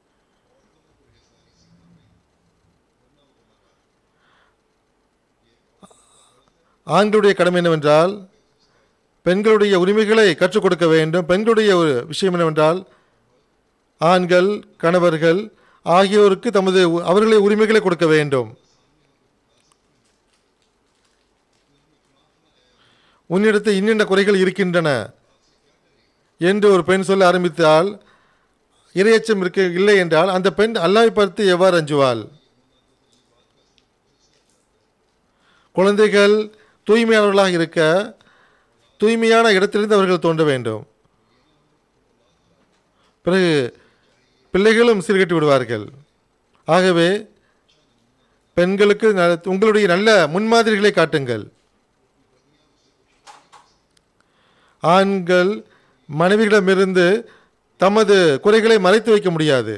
S2: ஆண்களுடைய கடமை என்னவென்றால் பெண்களுடைய உரிமைகளை கற்றுக் கொடுக்க வேண்டும் பெண்களுடைய ஒரு விஷயம் என்னவென்றால் ஆண்கள் கணவர்கள் ஆகியோருக்கு தமது உ- அவர்களுடைய உரிமைகளை கொடுக்க வேண்டும் உன்னிடத்தில் இன்னின்ன குறைகள் இருக்கின்றன என்று ஒரு பெண் சொல்ல ஆரம்பித்தால் இரையச்சம் இருக்க இல்லை என்றால் அந்த பெண் அல்லாஹ்வை பார்த்து எவ்வாறு அஞ்சுவாள் குழந்தைகள் தூய்மையானவர்களாக இருக்க தூய்மையான இடத்திலிருந்து அவர்கள் தோன்ற வேண்டும் பிறகு பிள்ளைகளும் சீர்கட்டி விடுவார்கள் ஆகவே பெண்களுக்கு ந- உங்களுடைய நல்ல முன்மாதிரிகளை காட்டுங்கள் ஆண்கள் மனைவிகளிடமிருந்து தமது குறைகளை மறைத்து வைக்க முடியாது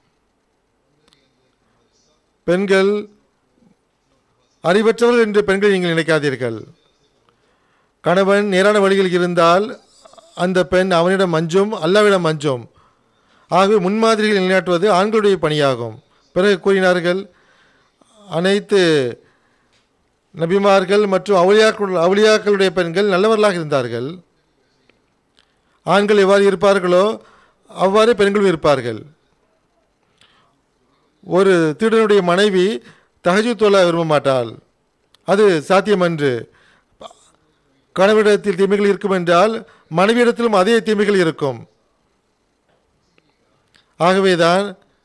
S2: பெண்கள் அறிவற்றவர்கள் என்று பெண்கள் நீங்கள் நினைக்காதீர்கள் கணவன் நேரான வழியில் இருந்தால் அந்த பெண் அவனிடம் மஞ்சும் அல்லாவிடம் மஞ்சும் ஆகவே முன்மாதிரிகள் நிலைநாட்டுவது ஆண்களுடைய பணியாகும் பிறகு கூறினார்கள் அனைத்து நபிமார்கள் மற்றும் அவுளியாக்கள் அவுளியாக்களுடைய பெண்கள் நல்லவர்களாக இருந்தார்கள் ஆண்கள் எவ்வாறு இருப்பார்களோ அவ்வாறு பெண்களும் இருப்பார்கள் ஒரு திருடனுடைய மனைவி தகஜு தொழ விரும்ப மாட்டாள் அது சாத்தியமன்று கணவனிடத்தில் தீமைகள் இருக்கும் என்றால் மனைவியிடத்திலும் அதே தீமைகள் இருக்கும் ஆகவேதான்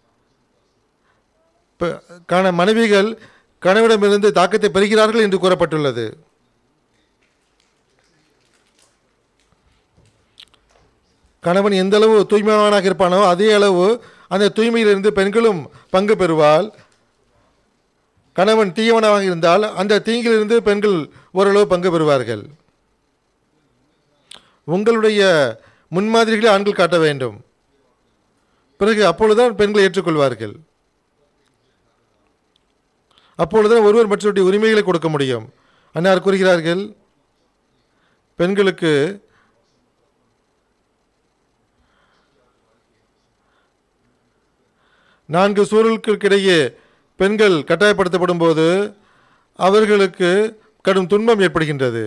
S2: ப- கண மனைவிகள் கணவனிடமிருந்து தாக்கத்தை பெறுகிறார்கள் என்று கூறப்பட்டுள்ளது கணவன் எந்த அளவு தூய்மையானவனாக இருப்பானோ அதே அளவு அந்த தூய்மையிலிருந்து பெண்களும் பங்கு பெறுவாள் கணவன் தீயவனாக இருந்தால் அந்த தீங்கிலிருந்து பெண்கள் ஓரளவு பங்கு பெறுவார்கள் உங்களுடைய முன்மாதிரிகளை ஆண்கள் காட்ட வேண்டும் பிறகு அப்பொழுதுதான் பெண்களை ஏற்றுக்கொள்வார்கள் அப்பொழுதுதான் ஒருவர் மற்றவருடைய உரிமைகளை கொடுக்க முடியும் அன்னார் கூறுகிறார்கள் பெண்களுக்கு நான்கு சூழல்களுக்கிடையே பெண்கள் கட்டாயப்படுத்தப்படும் போது அவர்களுக்கு கடும் துன்பம் ஏற்படுகின்றது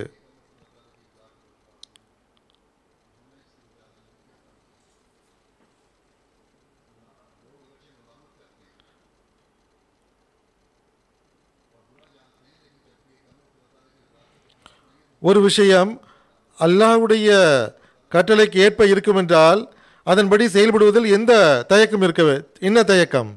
S2: ஒரு விஷயம் அல்லாஹ்வுடைய கட்டளைக்கு ஏற்ப இருக்கும் என்றால் அதன்படி செயல்படுவதில் எந்த தயக்கம் இருக்க வே- என்ன தயக்கம்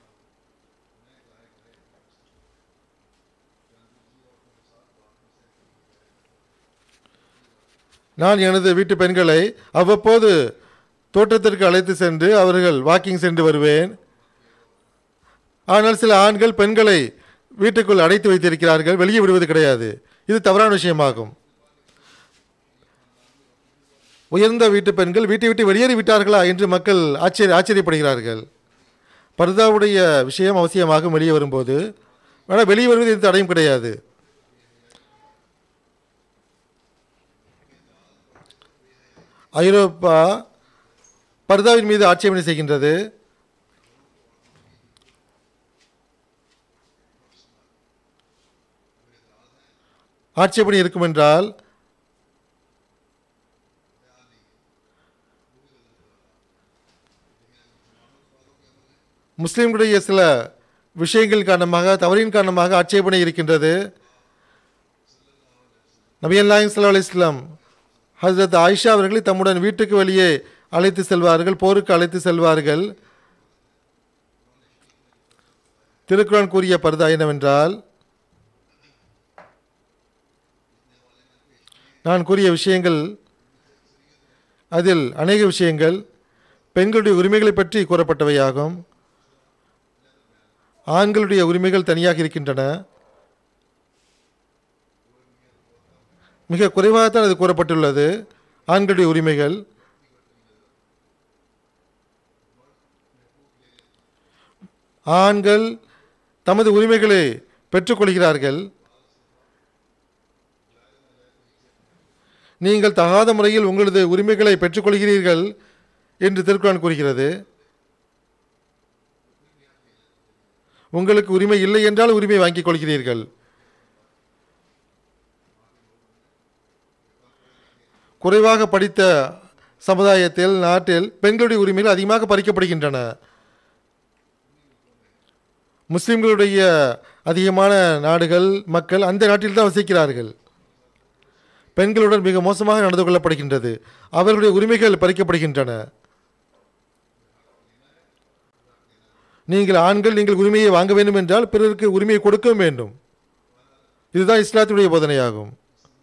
S2: நான் எனது வீட்டு பெண்களை அவ்வப்போது தோட்டத்திற்கு அழைத்து சென்று அவர்கள் வாக்கிங் சென்று வருவேன் ஆனால் சில ஆண்கள் பெண்களை வீட்டுக்குள் அடைத்து வைத்திருக்கிறார்கள் வெளியே விடுவது கிடையாது இது தவறான விஷயமாகும் உயர்ந்த வீட்டு பெண்கள் வீட்டை விட்டு வெளியேறி விட்டார்களா என்று மக்கள் ஆச்சரிய ஆச்சரியப்படுகிறார்கள் பர்தாவுடைய விஷயம் அவசியமாகும் வெளியே வரும்போது ஆனால் வெளியே வருவது எந்த தடையும் கிடையாது ஐரோப்பா பர்தாவின் மீது ஆட்சேபனை செய்கின்றது ஆட்சேபனை இருக்கும் என்றால் முஸ்லிம்களுடைய சில விஷயங்கள் காரணமாக தவறின் காரணமாக ஆட்சேபனை இருக்கின்றது நபியல்லாஹிம் சல்லா அலிஸ்லாம் ஹசரத் ஆயிஷா அவர்களை தம்முடன் வீட்டுக்கு வெளியே அழைத்து செல்வார்கள் போருக்கு அழைத்து செல்வார்கள் திருக்குறான் கூறிய பர்தா என்னவென்றால் நான் கூறிய விஷயங்கள் அதில் அநேக விஷயங்கள் பெண்களுடைய உரிமைகளை பற்றி கூறப்பட்டவையாகும் ஆண்களுடைய உரிமைகள் தனியாக இருக்கின்றன மிக குறைவாகத்தான் அது கூறப்பட்டுள்ளது ஆண்களுடைய உரிமைகள் ஆண்கள் தமது உரிமைகளை பெற்றுக்கொள்கிறார்கள் நீங்கள் தகாத முறையில் உங்களது உரிமைகளை பெற்றுக்கொள்கிறீர்கள் என்று திருக்குறான் கூறுகிறது உங்களுக்கு உரிமை இல்லை என்றால் உரிமை வாங்கிக் கொள்கிறீர்கள் குறைவாக படித்த சமுதாயத்தில் நாட்டில் பெண்களுடைய உரிமைகள் அதிகமாக பறிக்கப்படுகின்றன முஸ்லிம்களுடைய அதிகமான நாடுகள் மக்கள் அந்த நாட்டில் தான் வசிக்கிறார்கள் பெண்களுடன் மிக மோசமாக நடந்து கொள்ளப்படுகின்றது அவர்களுடைய உரிமைகள் பறிக்கப்படுகின்றன நீங்கள் ஆண்கள் நீங்கள் உரிமையை வாங்க வேண்டும் என்றால் பிறருக்கு உரிமையை கொடுக்கவும் வேண்டும் இதுதான் இஸ்லாத்தினுடைய போதனையாகும்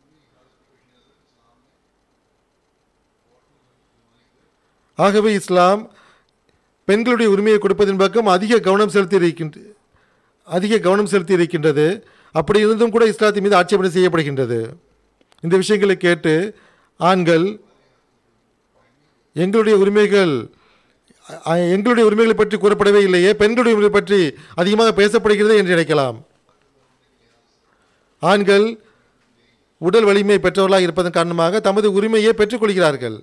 S2: ஆகவே இஸ்லாம் பெண்களுடைய உரிமையை கொடுப்பதன் பக்கம் அதிக கவனம் செலுத்தி இருக்கின்ற அதிக கவனம் செலுத்தி இருக்கின்றது அப்படி இருந்தும் கூட இஸ்லாத்தின் மீது ஆட்சேபனை செய்யப்படுகின்றது இந்த விஷயங்களை கேட்டு ஆண்கள் எங்களுடைய உரிமைகள் அ- எங்களுடைய உரிமைகளை பற்றி கூறப்படவே இல்லையே பெண்களுடைய உரிமை பற்றி அதிகமாக பேசப்படுகிறது என்று நினைக்கலாம் ஆண்கள் உடல் வலிமை பெற்றவர்களாக இருப்பதன் காரணமாக தமது உரிமையை பெற்றுக்கொள்கிறார்கள்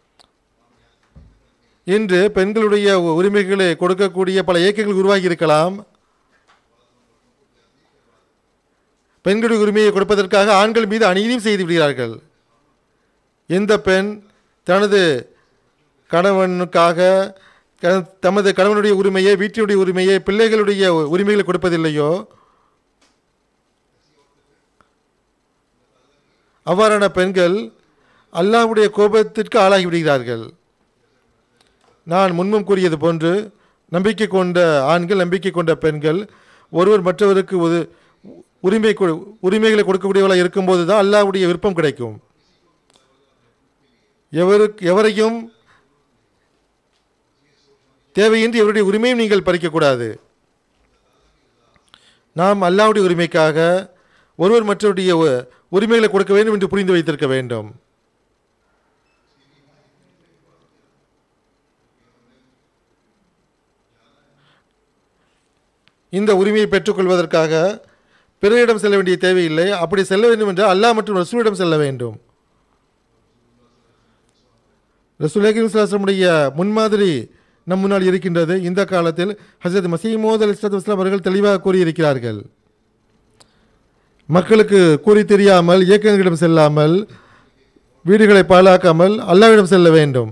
S2: இன்று பெண்களுடைய உ- உரிமைகளை கொடுக்கக்கூடிய பல இயக்கங்கள் உருவாகி இருக்கலாம் பெண்களுடைய உரிமையை கொடுப்பதற்காக ஆண்கள் மீது அநீதியும் செய்து விடுகிறார்கள் எந்த பெண் தனது கணவனுக்காக க- தமது கணவனுடைய உரிமையை வீட்டினுடைய உரிமையை பிள்ளைகளுடைய உரிமைகளை கொடுப்பதில்லையோ அவ்வாறான பெண்கள் அல்லாஹ்வுடைய கோபத்திற்கு ஆளாகி விடுகிறார்கள் நான் முன்மும் கூறியது போன்று நம்பிக்கை கொண்ட ஆண்கள் நம்பிக்கை கொண்ட பெண்கள் ஒருவர் மற்றவருக்கு ஒரு உரிமை கொ- உரிமைகளை கொடுக்கக்கூடியவர்களாக இருக்கும்போது தான் அல்லாஹ்வுடைய விருப்பம் கிடைக்கும் எவருக்கு எவரையும் தேவையின்றி எவருடைய உரிமையும் நீங்கள் பறிக்கக்கூடாது நாம் அல்லாஹ்வுடைய உரிமைக்காக ஒருவர் மற்றவருடைய உ- உரிமைகளை கொடுக்க வேண்டும் என்று புரிந்து வைத்திருக்க வேண்டும் இந்த உரிமையை பெற்றுக்கொள்வதற்காக பிறரிடம் செல்ல வேண்டிய தேவையில்லை அப்படி செல்ல வேண்டும் என்றால் அல்லாஹ் மற்றும் ரசூலிடம் செல்ல வேண்டும் ரசூலேக்கினுடைய முன்மாதிரி நம் முன்னால் இருக்கின்றது இந்த காலத்தில் ஹசரத் மசீமோத் அலி இஸ்லாம் அவர்கள் தெளிவாக கூறியிருக்கிறார்கள் மக்களுக்கு கூறி தெரியாமல் இயக்கங்களிடம் செல்லாமல் வீடுகளை பாழாக்காமல் அல்லாவிடம் செல்ல வேண்டும்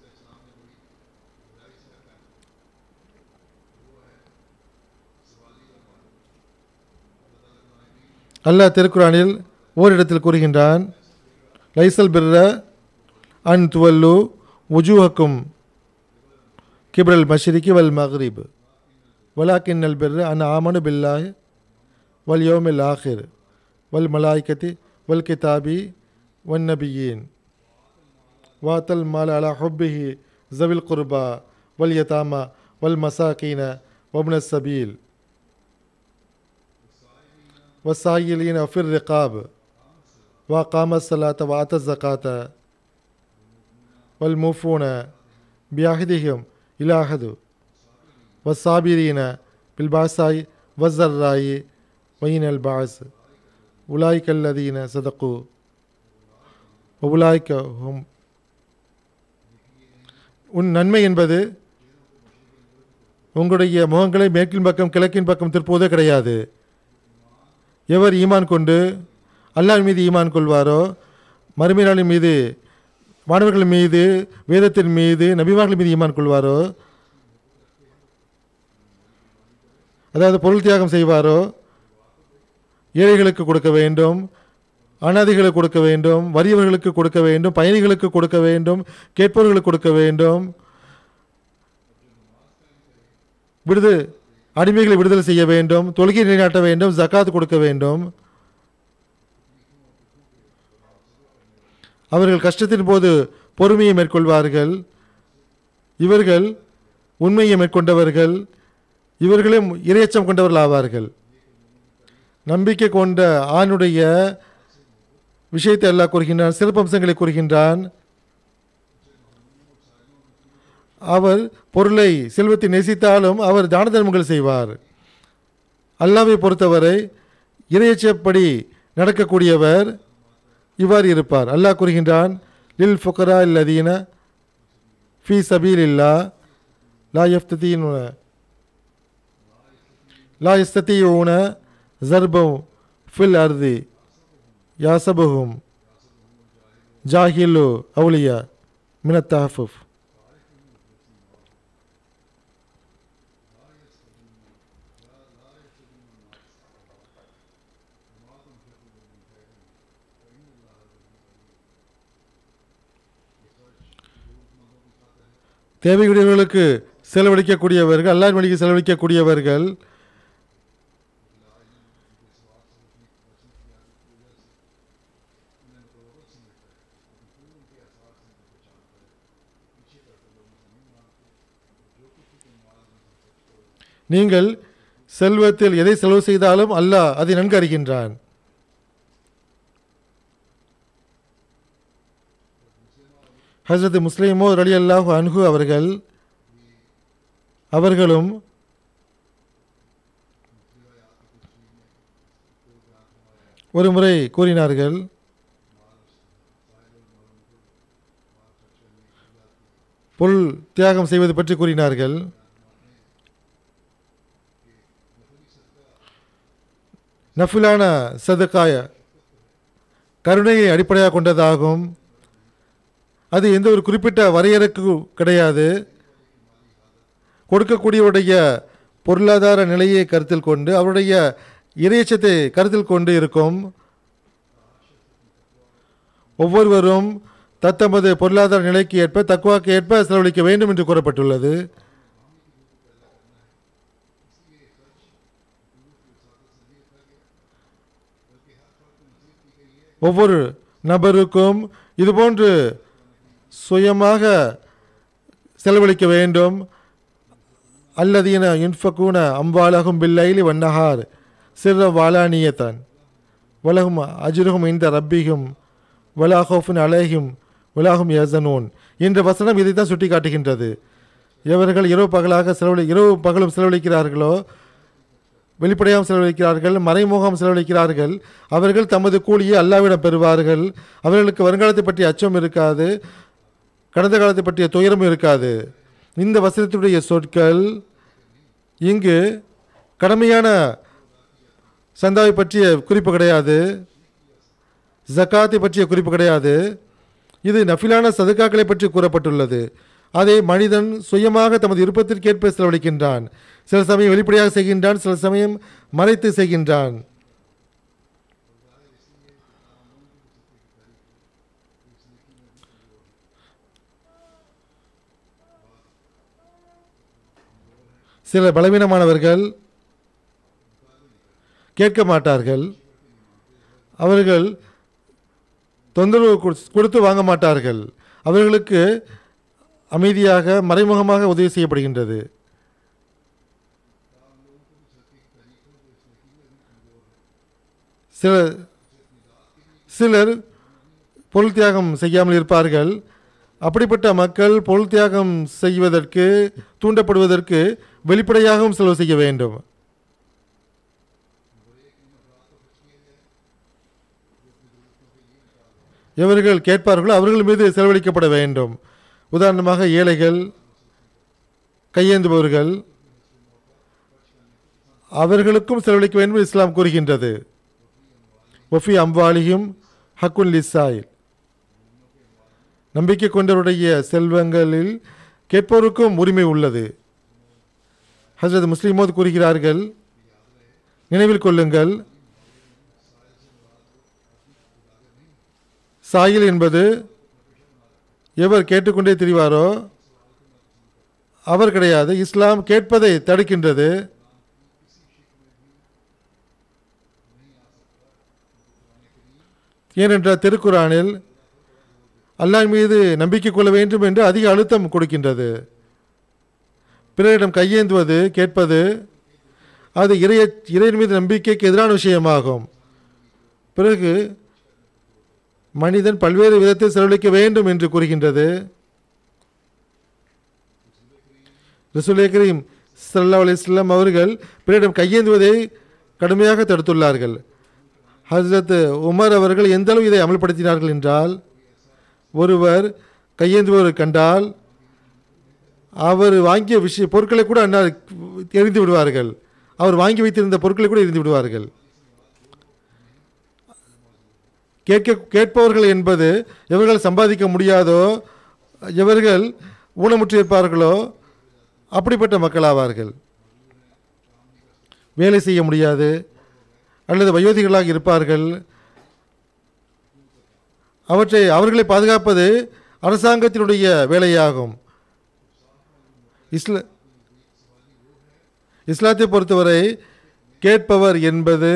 S2: அல்லாஹ் திருக்குறானில் ஓரிடத்தில் கூறுகின்றான் லைசல் பிர்ர அன் துவல்லு உஜூஹக்கும் கிப்ரல் மஷ்ரிகி வல் மக்ரிப் வலாக்கின் அல் பிர்ர அன் ஆமனு பில்லாஹ் வல் யோமில் ஆஹிர் வல் மலாய்கத்தி வல் கிதாபி வன் நபியீன் வாத்தல் மால் அலா ஹுப்பிஹி ஜவில் குர்பா வல் யதாமா வல் மசாக்கீன வப்ன சபீல் والسائلين في الرقاب وأقام الصلاة وآتى الزكاة والموفون بعهدهم إلى عهد والصابرين بالبأساء والضراء وحين البعث أولئك الذين صدقوا وأولئك هم உன் நன்மை என்பது உங்களுடைய முகங்களை மேற்கின் பக்கம் கிழக்கின் பக்கம் திருப்புவதே கிடையாது எவர் ஈமான் கொண்டு அல்லாஹ் மீது ஈமான் கொள்வாரோ மறுமை நாளின் மீது மாணவர்கள் மீது வேதத்தின் மீது நபிமார்கள் மீது ஈமான் கொள்வாரோ அதாவது பொருள் தியாகம் செய்வாரோ ஏழைகளுக்கு கொடுக்க வேண்டும் அனாதைகளுக்கு கொடுக்க வேண்டும் வறியவர்களுக்கு கொடுக்க வேண்டும் பயணிகளுக்கு கொடுக்க வேண்டும் கேட்பவர்களுக்கு கொடுக்க வேண்டும் விடுது அடிமைகளை விடுதலை செய்ய வேண்டும் தொழுகை நிலைநாட்ட வேண்டும் ஜக்காத் கொடுக்க வேண்டும் அவர்கள் கஷ்டத்தின் போது பொறுமையை மேற்கொள்வார்கள் இவர்கள் உண்மையை மேற்கொண்டவர்கள் இவர்களே இரையச்சம் கொண்டவர்கள் ஆவார்கள் நம்பிக்கை கொண்ட ஆணுடைய விஷயத்தை எல்லாம் கூறுகின்றான் சிறப்பம்சங்களை கூறுகின்றான் அவர் பொருளை செல்வத்தை நேசித்தாலும் அவர் தான தர்மங்கள் செய்வார் அல்லாவை பொறுத்தவரை இறையச்சப்படி நடக்கக்கூடியவர் இவ்வாறு இருப்பார் அல்லாஹ் கூறுகின்றான் லில் ஃபுகரா இல்லதீன ஃபி சபீல் இல்லா லா எஃப்தீன் லா எஸ்தீன ஜர்பம் ஃபில் அர்தி யாசபுகும் ஜாஹிலு அவுலியா மினத் தஹஃபுஃப் தேவையுடையவர்களுக்கு செலவழிக்கக்கூடியவர்கள் அல்லாஹ் வழிக்கு செலவழிக்கக்கூடியவர்கள் நீங்கள் செல்வத்தில் எதை செலவு செய்தாலும் அல்லாஹ் அதை நன்கு அறிகின்றான் ஹசரத் முஸ்லிமோ ரலி அல்லாஹு அன்ஹு அவர்கள் அவர்களும் ஒரு முறை கூறினார்கள் பொருள் தியாகம் செய்வது பற்றி கூறினார்கள் நஃபிலான சதுக்காய கருணையை அடிப்படையாக கொண்டதாகும் அது எந்த ஒரு குறிப்பிட்ட வரையறைக்கு கிடையாது கொடுக்கக்கூடியவருடைய பொருளாதார நிலையை கருத்தில் கொண்டு அவருடைய இறையச்சத்தை கருத்தில் கொண்டு இருக்கும் ஒவ்வொருவரும் தத்தமது பொருளாதார நிலைக்கு ஏற்ப தக்குவாக்கு ஏற்ப செலவழிக்க வேண்டும் என்று கூறப்பட்டுள்ளது ஒவ்வொரு நபருக்கும் இதுபோன்று சுயமாக செலவழிக்க வேண்டும் அல்லதீன யுன்ஃபகூன அம்பாலகும் பில்லைலி வன்னஹார் சிற வாலானியத்தான் வலகும் அஜுருகும் இந்த ரப்பிகும் வலாஹோஃபின் அலேஹிம் வலாகும் யசனூன் என்ற வசனம் இதைத்தான் சுட்டி காட்டுகின்றது எவர்கள் இரவு பகலாக செலவழி இரவு பகலும் செலவழிக்கிறார்களோ வெளிப்படையாகவும் செலவழிக்கிறார்கள் மறைமுகம் செலவழிக்கிறார்கள் அவர்கள் தமது கூலியை அல்லாவிடம் பெறுவார்கள் அவர்களுக்கு வருங்காலத்தை பற்றிய அச்சம் இருக்காது கடந்த காலத்தை பற்றிய துயரம் இருக்காது இந்த வசனத்தினுடைய சொற்கள் இங்கு கடமையான சந்தாவை பற்றிய குறிப்பு கிடையாது ஜக்காத்தை பற்றிய குறிப்பு கிடையாது இது நஃபிலான சதுக்காக்களை பற்றி கூறப்பட்டுள்ளது அதை மனிதன் சுயமாக தமது விருப்பத்திற்கேற்ப செலவழிக்கின்றான் சில சமயம் வெளிப்படையாக செய்கின்றான் சில சமயம் மறைத்து செய்கின்றான் சில பலவீனமானவர்கள் கேட்க மாட்டார்கள் அவர்கள் தொந்தரவு கொடு- கொடுத்து வாங்க மாட்டார்கள் அவர்களுக்கு அமைதியாக மறைமுகமாக உதவி செய்யப்படுகின்றது சில சிலர் பொருள் தியாகம் செய்யாமல் இருப்பார்கள் அப்படிப்பட்ட மக்கள் பொருள் தியாகம் செய்வதற்கு தூண்டப்படுவதற்கு வெளிப்படையாகவும் செலவு செய்ய வேண்டும் எவர்கள் கேட்பார்களோ அவர்கள் மீது செலவழிக்கப்பட வேண்டும் உதாரணமாக ஏழைகள் கையேந்துபவர்கள் அவர்களுக்கும் செலவழிக்க வேண்டும் என்று இஸ்லாம் கூறுகின்றது ஒஃபி அம்வாலியும் ஹக்குன் லிசாயில் நம்பிக்கை கொண்டவருடைய செல்வங்களில் கேட்போருக்கும் உரிமை உள்ளது ஹசரத் முஸ்லிமோது கூறுகிறார்கள் நினைவில் கொள்ளுங்கள் சாயில் என்பது எவர் கேட்டுக்கொண்டே திரிவாரோ அவர் கிடையாது இஸ்லாம் கேட்பதை தடுக்கின்றது ஏனென்றால் திருக்குரானில் அல்லாஹ் மீது நம்பிக்கை கொள்ள வேண்டும் என்று அதிக அழுத்தம் கொடுக்கின்றது பிறரிடம் கையேந்துவது கேட்பது அது இறைய இறையின் மீது நம்பிக்கைக்கு எதிரான விஷயமாகும் பிறகு மனிதன் பல்வேறு விதத்தில் செலவழிக்க வேண்டும் என்று கூறுகின்றது ரசூலே கரீம் சல்லா அலிஸ்லாம் அவர்கள் பிறரிடம் கையேந்துவதை கடுமையாக தடுத்துள்ளார்கள் ஹசரத் உமர் அவர்கள் எந்த அளவு இதை அமல்படுத்தினார்கள் என்றால் ஒருவர் கையேந்துபவர் கண்டால் அவர் வாங்கிய விஷய பொருட்களை கூட அன்னார் எரிந்து விடுவார்கள் அவர் வாங்கி வைத்திருந்த பொருட்களை கூட எரிந்து விடுவார்கள் கேட்க கேட்பவர்கள் என்பது எவர்கள் சம்பாதிக்க முடியாதோ எவர்கள் ஊனமுற்று இருப்பார்களோ அப்படிப்பட்ட மக்களாவார்கள் வேலை செய்ய முடியாது அல்லது வயோதிகளாக இருப்பார்கள் அவற்றை அவர்களை பாதுகாப்பது அரசாங்கத்தினுடைய வேலையாகும் இஸ்ல இஸ்லாத்தை பொறுத்தவரை கேட்பவர் என்பது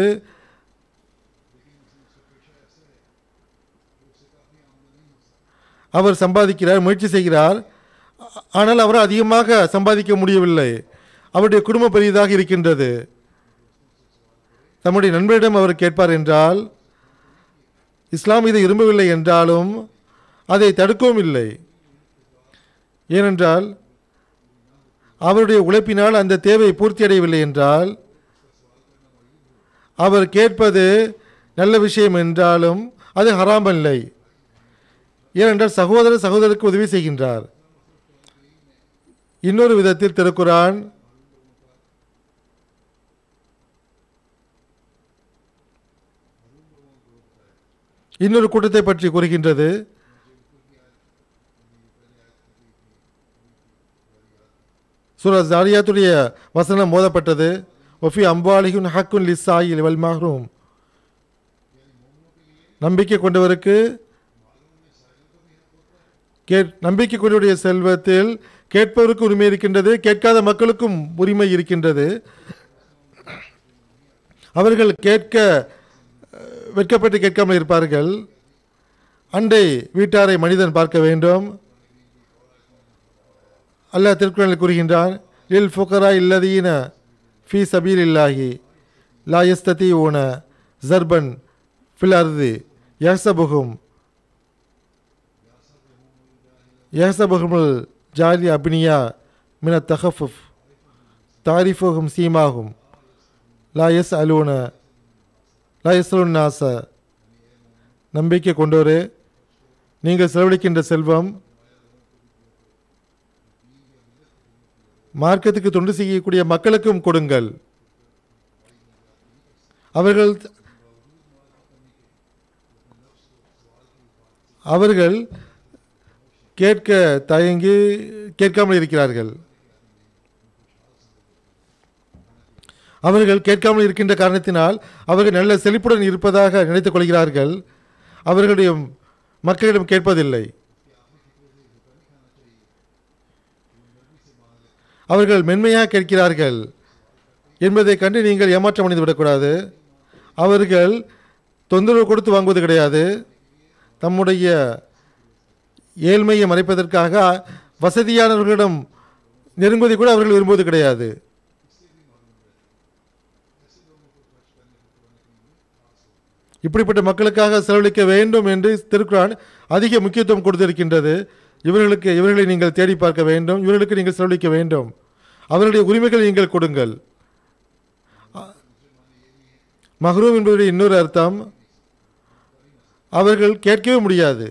S2: அவர் சம்பாதிக்கிறார் முயற்சி செய்கிறார் ஆ- ஆனால் அவர் அதிகமாக சம்பாதிக்க முடியவில்லை அவருடைய குடும்பம் பெரியதாக இருக்கின்றது தம்முடைய நண்பரிடம் அவர் கேட்பார் என்றால் இஸ்லாம் இதை விரும்பவில்லை என்றாலும் அதை தடுக்கவும் இல்லை ஏனென்றால் அவருடைய உழைப்பினால் அந்த தேவை பூர்த்தியடையவில்லை என்றால் அவர் கேட்பது நல்ல விஷயம் என்றாலும் அது ஹராம் இல்லை ஏனென்றால் சகோதரர் சகோதரருக்கு உதவி செய்கின்றார் இன்னொரு விதத்தில் திருக்குரான் இன்னொரு கூட்டத்தை பற்றி கூறுகின்றது சூரா ஜாரியாத்துடைய வசனம் மோதப்பட்டது ஒஃபி அம்பாலிகுன் ஹக்குன் லிஸ்ஸாயில் வல் மஹ்ரூம் நம்பிக்கை கொண்டவருக்கு கேட் நம்பிக்கை கொண்டவருடைய செல்வத்தில் கேட்பவருக்கு உரிமை இருக்கின்றது கேட்காத மக்களுக்கும் உரிமை இருக்கின்றது அவர்கள் கேட்க அஹ், வெட்கப்பட்டு கேட்காமல் இருப்பார்கள் அண்டை வீட்டாரை மனிதன் பார்க்க வேண்டும் அல்லாஹ் திருக்குறளில் கூறுகின்றான் லில் ஃபுகரா இல்லதீன ஃபி சபீல் இல்லாஹி லா யஸ்ததி ஊன ஜர்பன் ஃபில் அர்தி யஹ்சபுகும் யஹ்சபுகுமுல் ஜாலி அப்னியா மின தஹஃபுஃப் தாரிஃபுகும் சீமாகும் லா எஸ் அலூன லா எஸ்லுன் நாச நம்பிக்கை கொண்டோரே நீங்கள் செலவழிக்கின்ற செல்வம் மார்க்கத்துக்கு தொண்டு செய்யக்கூடிய மக்களுக்கும் கொடுங்கள் அவர்கள் அவர்கள் கேட்க தயங்கி கேட்காமல் இருக்கிறார்கள் அவர்கள் கேட்காமல் இருக்கின்ற காரணத்தினால் அவர்கள் நல்ல செழிப்புடன் இருப்பதாக நினைத்துக் கொள்கிறார்கள் அவர்களுடைய மக்களிடம் கேட்பதில்லை அவர்கள் மென்மையாக கேட்கிறார்கள் என்பதை கண்டு நீங்கள் ஏமாற்றம் அடைந்து விடக்கூடாது அவர்கள் தொந்தரவு கொடுத்து வாங்குவது கிடையாது தம்முடைய ஏழ்மையை மறைப்பதற்காக வசதியானவர்களிடம் நெருங்குவதை கூட அவர்கள் விரும்புவது கிடையாது இப்படிப்பட்ட மக்களுக்காக செலவழிக்க வேண்டும் என்று திருக்குறான் அதிக முக்கியத்துவம் கொடுத்திருக்கின்றது இவர்களுக்கு இவர்களை நீங்கள் தேடி பார்க்க வேண்டும் இவர்களுக்கு நீங்கள் செலவழிக்க வேண்டும் அவர்களுடைய உரிமைகளை நீங்கள் கொடுங்கள் அ- மஹ்ரூம் என்பதுடைய இன்னொரு அர்த்தம் அவர்கள் கேட்கவே முடியாது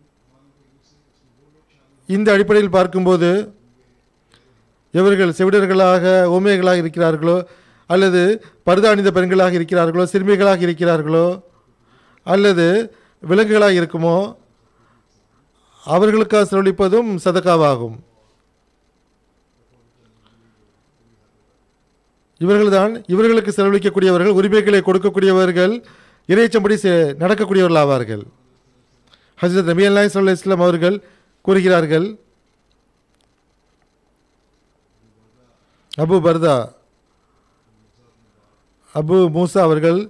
S2: இந்த அடிப்படையில் பார்க்கும்போது இவர்கள் செவிடர்களாக ஊமையர்களாக இருக்கிறார்களோ அல்லது பருதா அணிந்த பெண்களாக இருக்கிறார்களோ சிறுமிகளாக இருக்கிறார்களோ அல்லது விலங்குகளாக இருக்குமோ அவர்களுக்காக செலவழிப்பதும் சதக்காவாகும் இவர்கள்தான் இவர்களுக்கு செலவழிக்கக்கூடியவர்கள் உரிமைகளை கொடுக்கக்கூடியவர்கள் இறைச்சம்படி செ- நடக்கக்கூடியவர்கள் ஆவார்கள் ஹஜரத் நபி அல்லாஹ் சொல்லா இஸ்லாம் அவர்கள் கூறுகிறார்கள் அபு பர்தா அபு மூசா அவர்கள்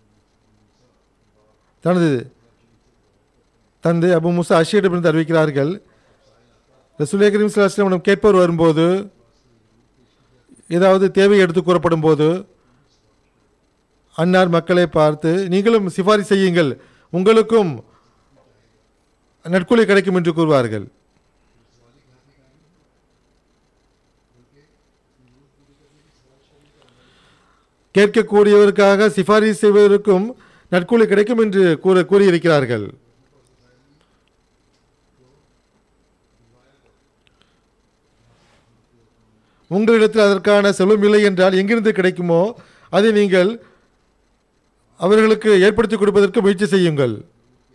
S2: தனது தந்தை அபு மூசா அஷியிடமிருந்து அறிவிக்கிறார்கள் ரசூலே கரீம் சலாஹம் கேட்பவர் வரும்போது ஏதாவது தேவை எடுத்து கூறப்படும் போது அன்னார் மக்களை பார்த்து நீங்களும் சிபாரிசு செய்யுங்கள் உங்களுக்கும் நற்கூலி கிடைக்கும் என்று கூறுவார்கள் கேட்கக்கூடியவருக்காக சிபாரிசு செய்வதற்கும் நற்கூலி கிடைக்கும் என்று கூற கூறியிருக்கிறார்கள் உங்களிடத்தில் அதற்கான செல்வம் இல்லை என்றால் எங்கிருந்து கிடைக்குமோ அதை நீங்கள் அவர்களுக்கு ஏற்படுத்தி கொடுப்பதற்கு முயற்சி செய்யுங்கள்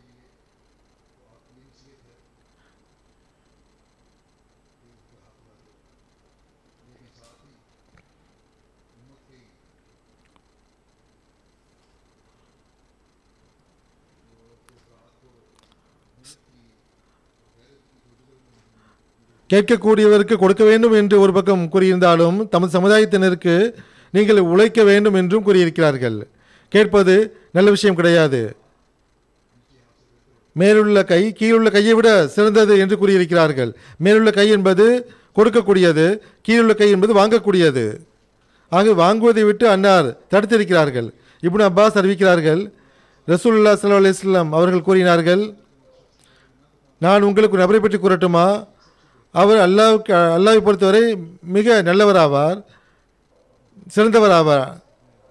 S2: கேட்கக்கூடியவருக்கு கொடுக்க வேண்டும் என்று ஒரு பக்கம் கூறியிருந்தாலும் தமது சமுதாயத்தினருக்கு நீங்கள் உழைக்க வேண்டும் என்றும் கூறியிருக்கிறார்கள் கேட்பது நல்ல விஷயம் கிடையாது மேலுள்ள கை கீழுள்ள கையை விட சிறந்தது என்று கூறியிருக்கிறார்கள் மேலுள்ள கை என்பது கொடுக்கக்கூடியது கீழுள்ள கை என்பது வாங்கக்கூடியது ஆக வாங்குவதை விட்டு அன்னார் தடுத்திருக்கிறார்கள் இப்னு அப்பாஸ் அறிவிக்கிறார்கள் ரசூலுல்லா ஸல்லல்லாஹு அலைஹி வஸல்லம் அவர்கள் கூறினார்கள் நான் உங்களுக்கு ஒரு நபரை பற்றி கூறட்டுமா அவர் அல்லாவுக்கு அல்லாவை பொறுத்தவரை மிக நல்லவராவார் சிறந்தவராவார்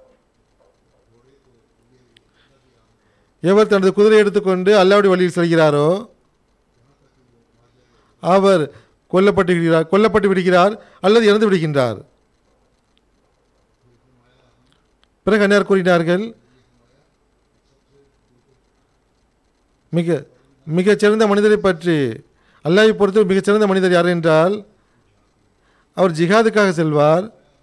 S2: எவர் தனது குதிரை எடுத்துக்கொண்டு அல்லாவுடைய வழியில் செல்கிறாரோ அவர் கொல்லப்பட்டு விடுகிறார் கொல்லப்பட்டு விடுகிறார் அல்லது இறந்து விடுகின்றார் பிறகு அன்னார் கூறினார்கள் மிக மிகச்சிறந்த மனிதரை பற்றி அல்லாஹ்வை பொறுத்து மிகச்சிறந்த மனிதர் யார் என்றால் அவர் ஜிஹாதுக்காக செல்வார்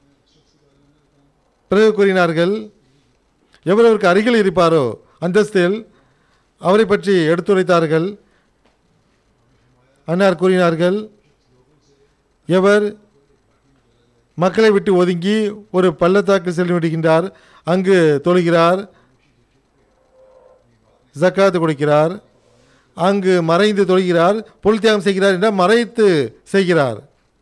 S2: பிறகு கூறினார்கள் எவர் அவருக்கு அருகில் இருப்பாரோ அந்தஸ்தில் அவரை பற்றி எடுத்துரைத்தார்கள் அன்னார் கூறினார்கள் எவர் மக்களை விட்டு ஒதுங்கி ஒரு பள்ளத்தாக்கு சென்று விடுகின்றார் அங்கு தொழுகிறார் ஜக்காத்து கொடுக்கிறார் அங்கு மறைந்து தொழுகிறார் பொருள் தியாகம் செய்கிறார் என்றால் மறைத்து செய்கிறார்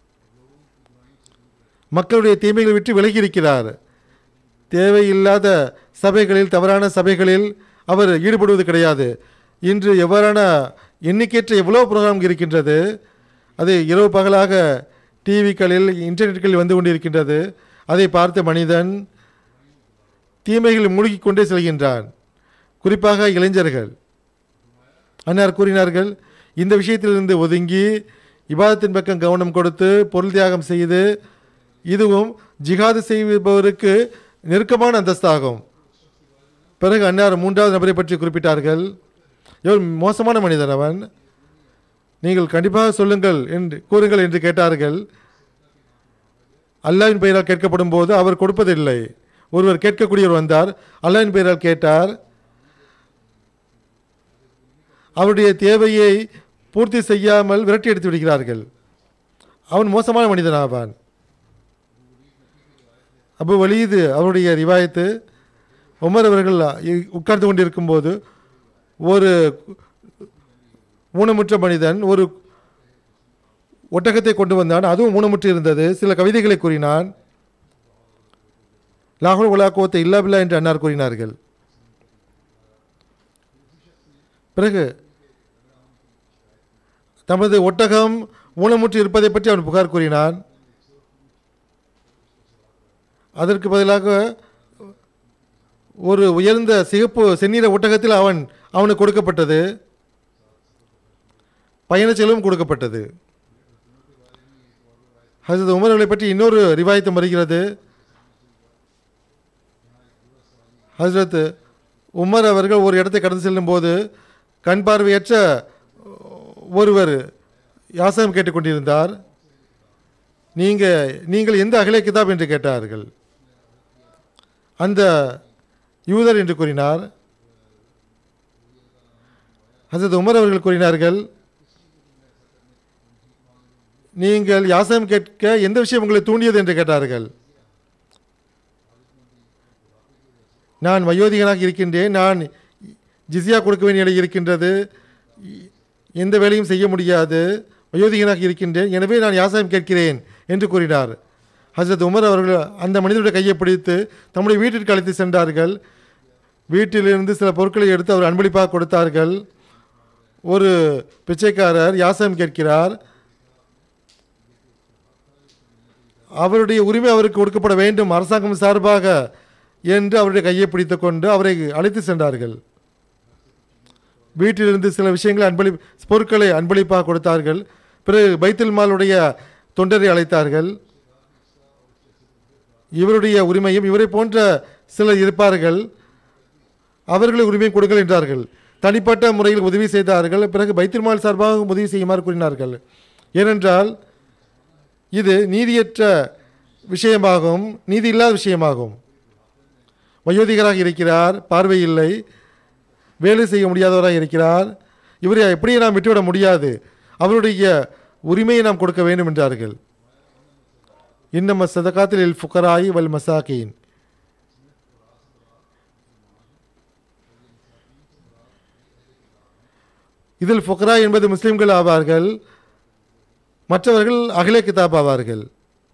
S2: மக்களுடைய தீமைகளை விட்டு விலகி இருக்கிறார் தேவையில்லாத சபைகளில் தவறான சபைகளில் அவர் ஈடுபடுவது கிடையாது இன்று எவ்வாறான எண்ணிக்கையற்ற எவ்வளோ ப்ரோக்ராம் இருக்கின்றது அது இரவு பகலாக டிவிக்களில் இன்டர்நெட்களில் வந்து கொண்டிருக்கின்றது அதை பார்த்த மனிதன் தீமைகளில் மூழ்கிக் கொண்டே செல்கின்றான் குறிப்பாக இளைஞர்கள் அன்னார் கூறினார்கள் இந்த விஷயத்திலிருந்து ஒதுங்கி இபாதத்தின் பக்கம் கவனம் கொடுத்து பொருள் தியாகம் செய்து இதுவும் ஜிஹாது செய்பவருக்கு நெருக்கமான அந்தஸ்தாகும் பிறகு அன்னார் மூன்றாவது நபரை பற்றி குறிப்பிட்டார்கள் இவர் மோசமான மனிதன் அவன் நீங்கள் கண்டிப்பாக சொல்லுங்கள் என்று கூறுங்கள் என்று கேட்டார்கள் அல்லாவின் பெயரால் கேட்கப்படும் போது அவர் கொடுப்பதில்லை ஒருவர் கேட்கக்கூடியவர் வந்தார் அல்லாவின் பெயரால் கேட்டார் அவருடைய தேவையை பூர்த்தி செய்யாமல் விரட்டி எடுத்து விடுகிறார்கள் அவன் மோசமான மனிதன் ஆவான் அபு வலீது அவருடைய ரிவாயத்து உமர் அவர்கள் இ- உட்கார்ந்து கொண்டிருக்கும் போது ஒரு ஊனமுற்ற மனிதன் ஒரு ஒட்டகத்தை கொண்டு வந்தான் அதுவும் ஊனமுற்று இருந்தது சில கவிதைகளை கூறினான் லாகுல் உலாக்கோத்தை இல்லா பில்லா என்று அன்னார் கூறினார்கள் பிறகு தமது ஒட்டகம் ஊனமுற்று இருப்பதை பற்றி அவன் புகார் கூறினான் அதற்கு பதிலாக ஒரு உயர்ந்த சிகப்பு செந்நிற ஒட்டகத்தில் அவன் அவனுக்கு கொடுக்கப்பட்டது பயண செலவும் கொடுக்கப்பட்டது ஹசரத் உமர் அவர்களை பற்றி இன்னொரு ரிவாயத்தம் வருகிறது ஹசரத் உமர் அவர்கள் ஒரு இடத்தை கடந்து செல்லும்போது கண் பார்வையற்ற ஒருவர் யாசகம் கேட்டுக்கொண்டிருந்தார் நீங்கள் நீங்கள் எந்த அகலே கிதாப் என்று கேட்டார்கள் அந்த யூதர் என்று கூறினார் ஹசரத் உமர் அவர்கள் கூறினார்கள் நீங்கள் யாசகம் கேட்க எந்த விஷயம் உங்களை தூண்டியது என்று கேட்டார்கள் நான் வயோதிகனாக இருக்கின்றேன் நான் ஜிஸியா கொடுக்க வேண்டிய நிலை இருக்கின்றது எந்த வேலையும் செய்ய முடியாது வயோதிகனாக இருக்கின்றேன் எனவே நான் யாசகம் கேட்கிறேன் என்று கூறினார் ஹசரத் உமர் அவர்கள் அந்த மனிதருடைய கையை பிடித்து தம்முடைய வீட்டிற்கு அழைத்து சென்றார்கள் வீட்டிலிருந்து சில பொருட்களை எடுத்து அவர் அன்பளிப்பாக கொடுத்தார்கள் ஒரு பிச்சைக்காரர் யாசகம் கேட்கிறார் அவருடைய உரிமை அவருக்கு கொடுக்கப்பட வேண்டும் அரசாங்கம் சார்பாக என்று அவருடைய கையை பிடித்து கொண்டு அவரை அழைத்து சென்றார்கள் வீட்டிலிருந்து சில விஷயங்களை அன்பளி பொருட்களை அன்பளிப்பாக கொடுத்தார்கள் பிறகு பைத்துல் மாலுடைய தொண்டரை அழைத்தார்கள் இவருடைய உரிமையும் இவரை போன்ற சிலர் இருப்பார்கள் அவர்களை உரிமையும் கொடுங்கள் என்றார்கள் தனிப்பட்ட முறையில் உதவி செய்தார்கள் பிறகு பைத்துல்மால் சார்பாக உதவி செய்யுமாறு கூறினார்கள் ஏனென்றால் இது நீதியற்ற விஷயமாகும் நீதி இல்லாத விஷயமாகும் வயோதிகராக இருக்கிறார் பார்வை இல்லை வேலை செய்ய முடியாதவராக இருக்கிறார் இவரை எப்படியே நாம் விட்டுவிட முடியாது அவருடைய உரிமையை நாம் கொடுக்க வேண்டும் என்றார்கள் இன்னம சதகாத்தில் ஃபுக்கராயி வல் மசாக்கீன் இதில் ஃபுக்ரா என்பது முஸ்லிம்கள் ஆவார்கள் மற்றவர்கள் அகிலே கிதாப் ஆவார்கள்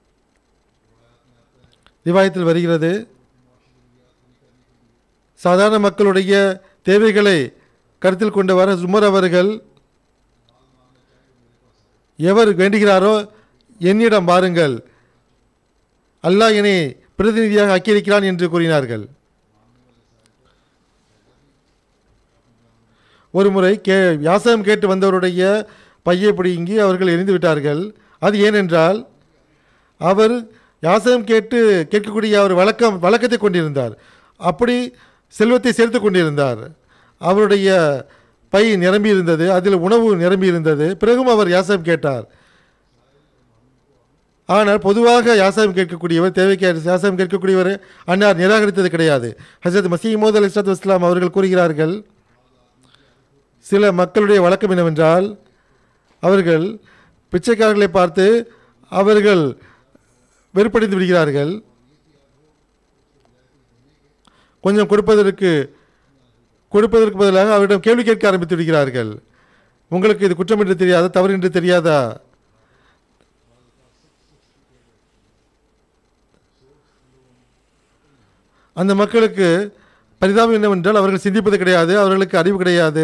S2: ரிவாயத்தில் வருகிறது சாதாரண மக்களுடைய தேவைகளை கருத்தில் கொண்டவர் உமர் அவர்கள் எவர் வேண்டுகிறாரோ என்னிடம் பாருங்கள் அல்லாஹ் என்னை பிரதிநிதியாக ஆக்கியிருக்கிறான் என்று கூறினார்கள் ஒரு முறை கே யாசகம் கேட்டு வந்தவருடைய பையை பிடுங்கி அவர்கள் எரிந்து விட்டார்கள் அது ஏனென்றால் அவர் யாசகம் கேட்டு கேட்கக்கூடிய அவர் வழக்கம் வழக்கத்தை கொண்டிருந்தார் அப்படி செல்வத்தை சேர்த்து கொண்டிருந்தார் அவருடைய பை நிரம்பி இருந்தது அதில் உணவு நிரம்பி இருந்தது பிறகும் அவர் யாசகம் கேட்டார் ஆனால் பொதுவாக யாசகம் கேட்கக்கூடியவர் தேவைக்கு யாசகம் கேட்கக்கூடியவர் அன்னார் நிராகரித்தது கிடையாது ஹசரத் மசீமோத் அலி இஸ்லாத்து வஸ்லாம் அவர்கள் கூறுகிறார்கள் சில மக்களுடைய வழக்கம் என்னவென்றால் அவர்கள் பிச்சைக்காரர்களை பார்த்து அவர்கள் வெறுப்படைந்து விடுகிறார்கள் கொஞ்சம் கொடுப்பதற்கு கொடுப்பதற்கு பதிலாக அவரிடம் கேள்வி கேட்க ஆரம்பித்து விடுகிறார்கள் உங்களுக்கு இது குற்றம் என்று தெரியாதா தவறு என்று தெரியாதா அந்த மக்களுக்கு பரிதாபம் என்னவென்றால் அவர்கள் சிந்திப்பது கிடையாது அவர்களுக்கு அறிவு கிடையாது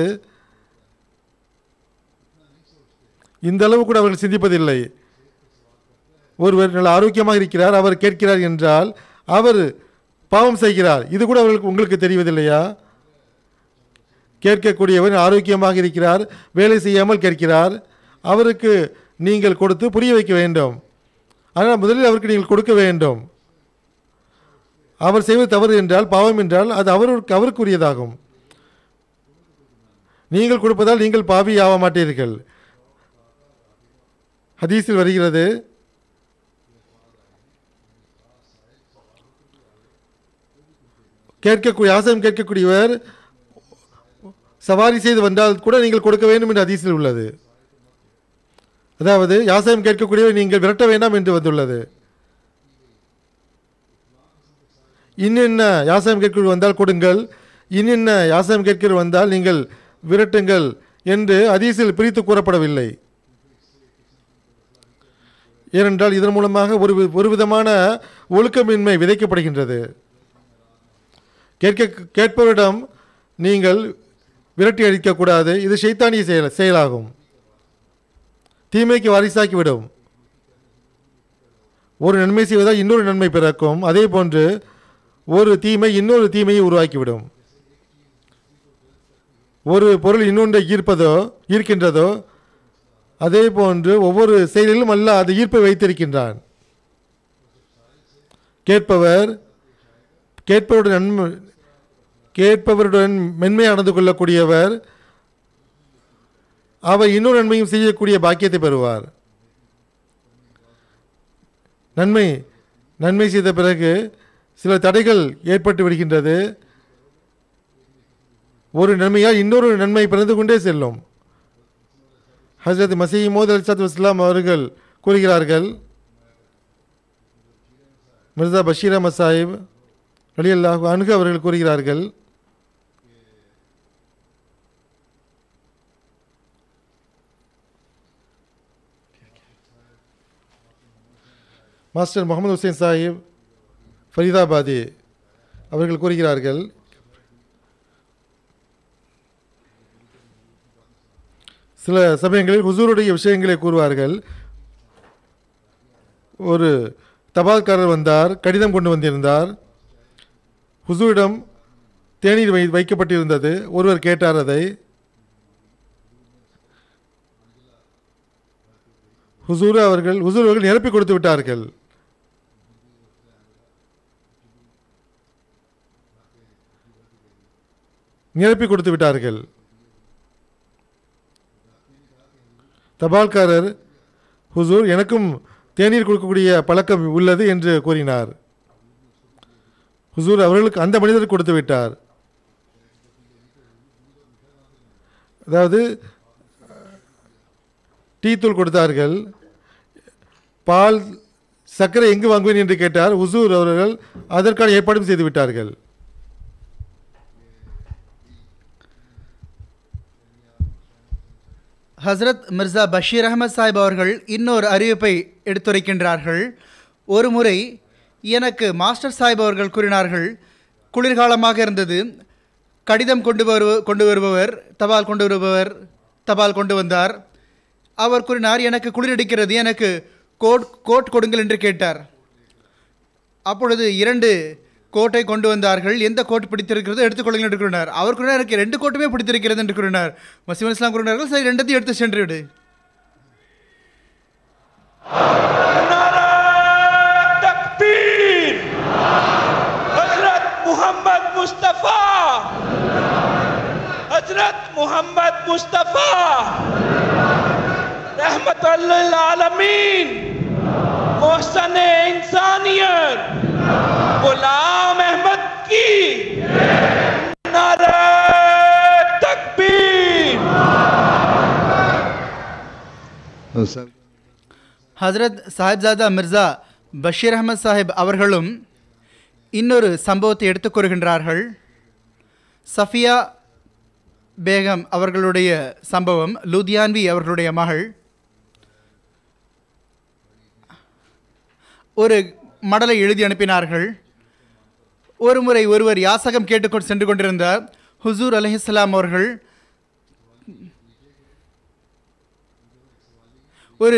S2: இந்த அளவு கூட அவர்கள் சிந்திப்பதில்லை ஒருவர் நல்ல ஆரோக்கியமாக இருக்கிறார் அவர் கேட்கிறார் என்றால் அவர் பாவம் செய்கிறார் இது கூட அவர்களுக்கு உங்களுக்கு தெரிவதில்லையா கேட்கக்கூடியவர் ஆரோக்கியமாக இருக்கிறார் வேலை செய்யாமல் கேட்கிறார் அவருக்கு நீங்கள் கொடுத்து புரிய வைக்க வேண்டும் ஆனால் முதலில் அவருக்கு நீங்கள் கொடுக்க வேண்டும் அவர் செய்வது தவறு என்றால் பாவம் என்றால் அது அவருக்கு அவருக்குரியதாகும் நீங்கள் கொடுப்பதால் நீங்கள் பாவி ஆக மாட்டீர்கள் ஹதீஸில் வருகிறது கேட்கக்கூடிய ஆசனம் கேட்கக்கூடியவர் சவாரி செய்து வந்தால் கூட நீங்கள் கொடுக்க வேண்டும் என்று ஹதீஸில் உள்ளது அதாவது யாசகம் கேட்கக்கூடியவர் நீங்கள் விரட்ட வேண்டாம் என்று வந்துள்ளது இன்னென்ன யாசகம் கேட்கிற வந்தால் கொடுங்கள் இன்னென்ன யாசகம் கேட்கிற வந்தால் நீங்கள் விரட்டுங்கள் என்று அதீசில் பிரித்து கூறப்படவில்லை ஏனென்றால் இதன் மூலமாக ஒரு வி- ஒரு விதமான ஒழுக்கமின்மை விதைக்கப்படுகின்றது கேட்க கேட்பவரிடம் நீங்கள் விரட்டி அடிக்கக்கூடாது இது ஷைத்தானிய செயல் செயலாகும் தீமைக்கு வாரிசாக்கிவிடும் ஒரு நன்மை செய்வதால் இன்னொரு நன்மை பிறக்கும் அதே போன்று ஒரு தீமை இன்னொரு தீமையை உருவாக்கிவிடும் ஒரு பொருள் இன்னொன்றை ஈர்ப்பதோ ஈர்க்கின்றதோ அதே போன்று ஒவ்வொரு செயலிலும் அல்ல அது ஈர்ப்பை வைத்திருக்கின்றான் கேட்பவர் கேட்பவருடன் நன்மை கேட்பவருடன் மென்மை நடந்து கொள்ளக்கூடியவர் அவர் இன்னொரு நன்மையும் செய்யக்கூடிய பாக்கியத்தை பெறுவார் நன்மை நன்மை செய்த பிறகு சில தடைகள் ஏற்பட்டு விடுகின்றது ஒரு நன்மையால் இன்னொரு நன்மை பிறந்து கொண்டே செல்லும் ஹஜரத் மசீமோத் அலிசாத் இஸ்லாம் அவர்கள் கூறுகிறார்கள் மிர்சா பஷீர் அஹமத் சாஹிப் அலி அல்லாஹ் அணுகு அவர்கள் கூறுகிறார்கள் மாஸ்டர் முகமது ஹுசைன் சாஹிப் ஃபரீதாபாதி அவர்கள் கூறுகிறார்கள் சில சமயங்களில் ஹுசூருடைய விஷயங்களை கூறுவார்கள் ஒரு தபால்காரர் வந்தார் கடிதம் கொண்டு வந்திருந்தார் ஹுசூரிடம் தேநீர் வை வைக்கப்பட்டிருந்தது ஒருவர் கேட்டார் அதை ஹுசூர் அவர்கள் ஹுசூர் அவர்கள் நிரப்பி கொடுத்து விட்டார்கள் நிரப்பி கொடுத்து விட்டார்கள் தபால்காரர் ஹுசூர் எனக்கும் தேநீர் கொடுக்கக்கூடிய பழக்கம் உள்ளது என்று கூறினார் ஹுசூர் அவர்களுக்கு அந்த மனிதர் கொடுத்து விட்டார் அதாவது டீ தூள் கொடுத்தார்கள் பால் சர்க்கரை எங்கு வாங்குவேன் என்று கேட்டார் உசூர் அவர்கள் அதற்கான ஏற்பாடும் செய்து விட்டார்கள்
S3: ஹஸ்ரத் மிர்சா பஷீர் அகமது சாஹிப் அவர்கள் இன்னொரு அறிவிப்பை எடுத்துரைக்கின்றார்கள் ஒரு முறை எனக்கு மாஸ்டர் சாஹிப் அவர்கள் கூறினார்கள் குளிர்காலமாக இருந்தது கடிதம் கொண்டு வருவ கொண்டு வருபவர் தபால் கொண்டு வருபவர் தபால் கொண்டு வந்தார் அவர் கூறினார் எனக்கு குளிரடிக்கிறது எனக்கு கோட் கோட் கொடுங்கள் என்று கேட்டார் அப்பொழுது இரண்டு கோட்டை கொண்டு வந்தார்கள் எந்த கோட் பிடித்திருக்கிறதோ எடுத்துக்கொள்ளுங்கள் என்று கூறினார் அவர் கூறினார் எனக்கு ரெண்டு கோட்டுமே பிடித்திருக்கிறது என்று கூறினார் மசீம் இஸ்லாம் கூறினார்கள் சரி ரெண்டத்தையும் எடுத்து சென்று விடு
S4: तकबीर हजरत मोहम्मद मुस्तफ़ा हजरत मोहम्मद मुस्तफ़ा रहमत आलमीन मोहसन इंसानियत गुलाम अहमद की नारा तकबीर
S1: सब
S3: ஹஸ்ரத் சாஹிப்ஜாதா மிர்சா பஷீர் அகமது சாஹிப் அவர்களும் இன்னொரு சம்பவத்தை எடுத்துக் கூறுகின்றார்கள் சஃபியா பேகம் அவர்களுடைய சம்பவம் லூதியான்வி அவர்களுடைய மகள் ஒரு மடலை எழுதி அனுப்பினார்கள் ஒரு முறை ஒருவர் யாசகம் கேட்டுக்கொண்டு சென்று கொண்டிருந்தார் ஹுசூர் அலஹிஸ்லாம் அவர்கள் ஒரு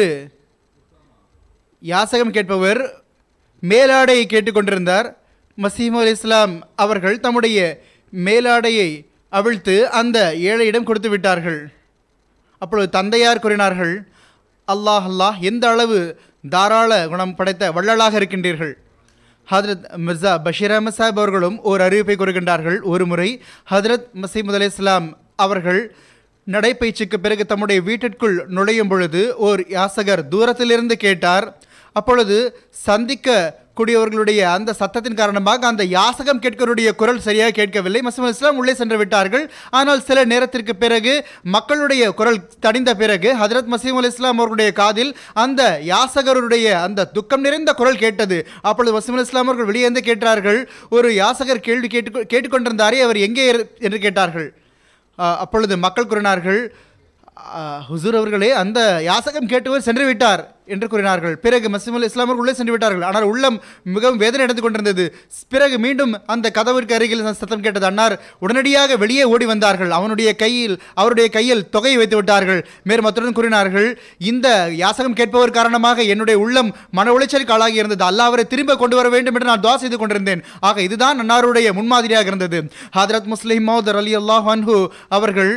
S3: யாசகம் கேட்பவர் மேலாடையை கேட்டுக்கொண்டிருந்தார் மசீமு அலி இஸ்லாம் அவர்கள் தம்முடைய மேலாடையை அவிழ்த்து அந்த ஏழையிடம் கொடுத்து விட்டார்கள் அப்பொழுது தந்தையார் கூறினார்கள் அல்லாஹ் அல்லாஹ் எந்த அளவு தாராள குணம் படைத்த வள்ளலாக இருக்கின்றீர்கள் ஹதரத் மிர்சா பஷீர் அஹமத் சாஹிப் அவர்களும் ஒரு அறிவிப்பை கூறுகின்றார்கள் ஒரு முறை ஹதரத் மசீமுத் அலி இஸ்லாம் அவர்கள் நடைப்பயிற்சிக்கு பிறகு தம்முடைய வீட்டிற்குள் நுழையும் பொழுது ஓர் யாசகர் தூரத்திலிருந்து கேட்டார் அப்பொழுது சந்திக்க கூடியவர்களுடைய அந்த சத்தத்தின் காரணமாக அந்த யாசகம் கேட்கருடைய குரல் சரியாக கேட்கவில்லை மசீம் இஸ்லாம் உள்ளே சென்று விட்டார்கள் ஆனால் சில நேரத்திற்கு பிறகு மக்களுடைய குரல் தணிந்த பிறகு ஹஜரத் மசீம் அலி இஸ்லாம் அவர்களுடைய காதில் அந்த யாசகருடைய அந்த துக்கம் நிறைந்த குரல் கேட்டது அப்பொழுது மசீம் அலி இஸ்லாம் அவர்கள் வெளியே வந்து கேட்டார்கள் ஒரு யாசகர் கேள்வி கேட்டு கேட்டுக்கொண்டிருந்தாரே அவர் எங்கே இரு- என்று கேட்டார்கள் ஆ, அப்பொழுது மக்கள் கூறினார்கள் ஆ, ஹுசூர் அவர்களே அந்த யாசகம் கேட்டவர் சென்று விட்டார் என்று கூறினார்கள் பிறகு மசீமுல் இஸ்லாம் அவர்கள் உள்ளே சென்று விட்டார்கள் ஆனால் உள்ளம் மிகவும் வேதனை அடைந்து கொண்டிருந்தது பிறகு மீண்டும் அந்த கதவிற்கு அருகில் அந்த சத்தம் கேட்டது அன்னார் உடனடியாக வெளியே ஓடி வந்தார்கள் அவனுடைய கையில் அவருடைய கையில் தொகையை வைத்து விட்டார்கள் மேலும் மற்றொருடன் கூறினார்கள் இந்த யாசகம் கேட்பவர் காரணமாக என்னுடைய உள்ளம் மன உளைச்சலுக்கு ஆளாகி இருந்தது அல்லாஹ் அவரை திரும்ப கொண்டு வர வேண்டும் என்று நான் துவா செய்து கொண்டிருந்தேன் ஆக இதுதான் அன்னாருடைய முன்மாதிரியாக இருந்தது ஹதரத் முஸ்லிம் மௌதர் அலி அல்லாஹ் அன்ஹு அவர்கள்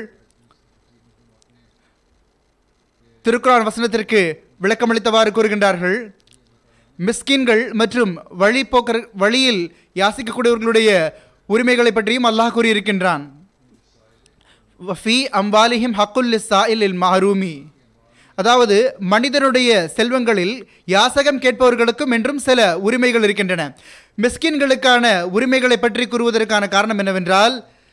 S3: திருக்குரான் வசனத்திற்கு விளக்கமளித்தவாறு கூறுகின்றார்கள் மிஸ்கின்கள் மற்றும் வழிபோக்கர் வழியில் யாசிக்கக்கூடியவர்களுடைய உரிமைகளை பற்றியும் அல்லாஹ் கூறியிருக்கின்றான் வஃபி அம்பாலிஹிம் ஹக்குல் சாயில் மஹரூமி அதாவது மனிதனுடைய செல்வங்களில் யாசகம் கேட்பவர்களுக்கும் என்றும் சில உரிமைகள் இருக்கின்றன மிஸ்கின்களுக்கான உரிமைகளை பற்றி கூறுவதற்கான காரணம் என்னவென்றால்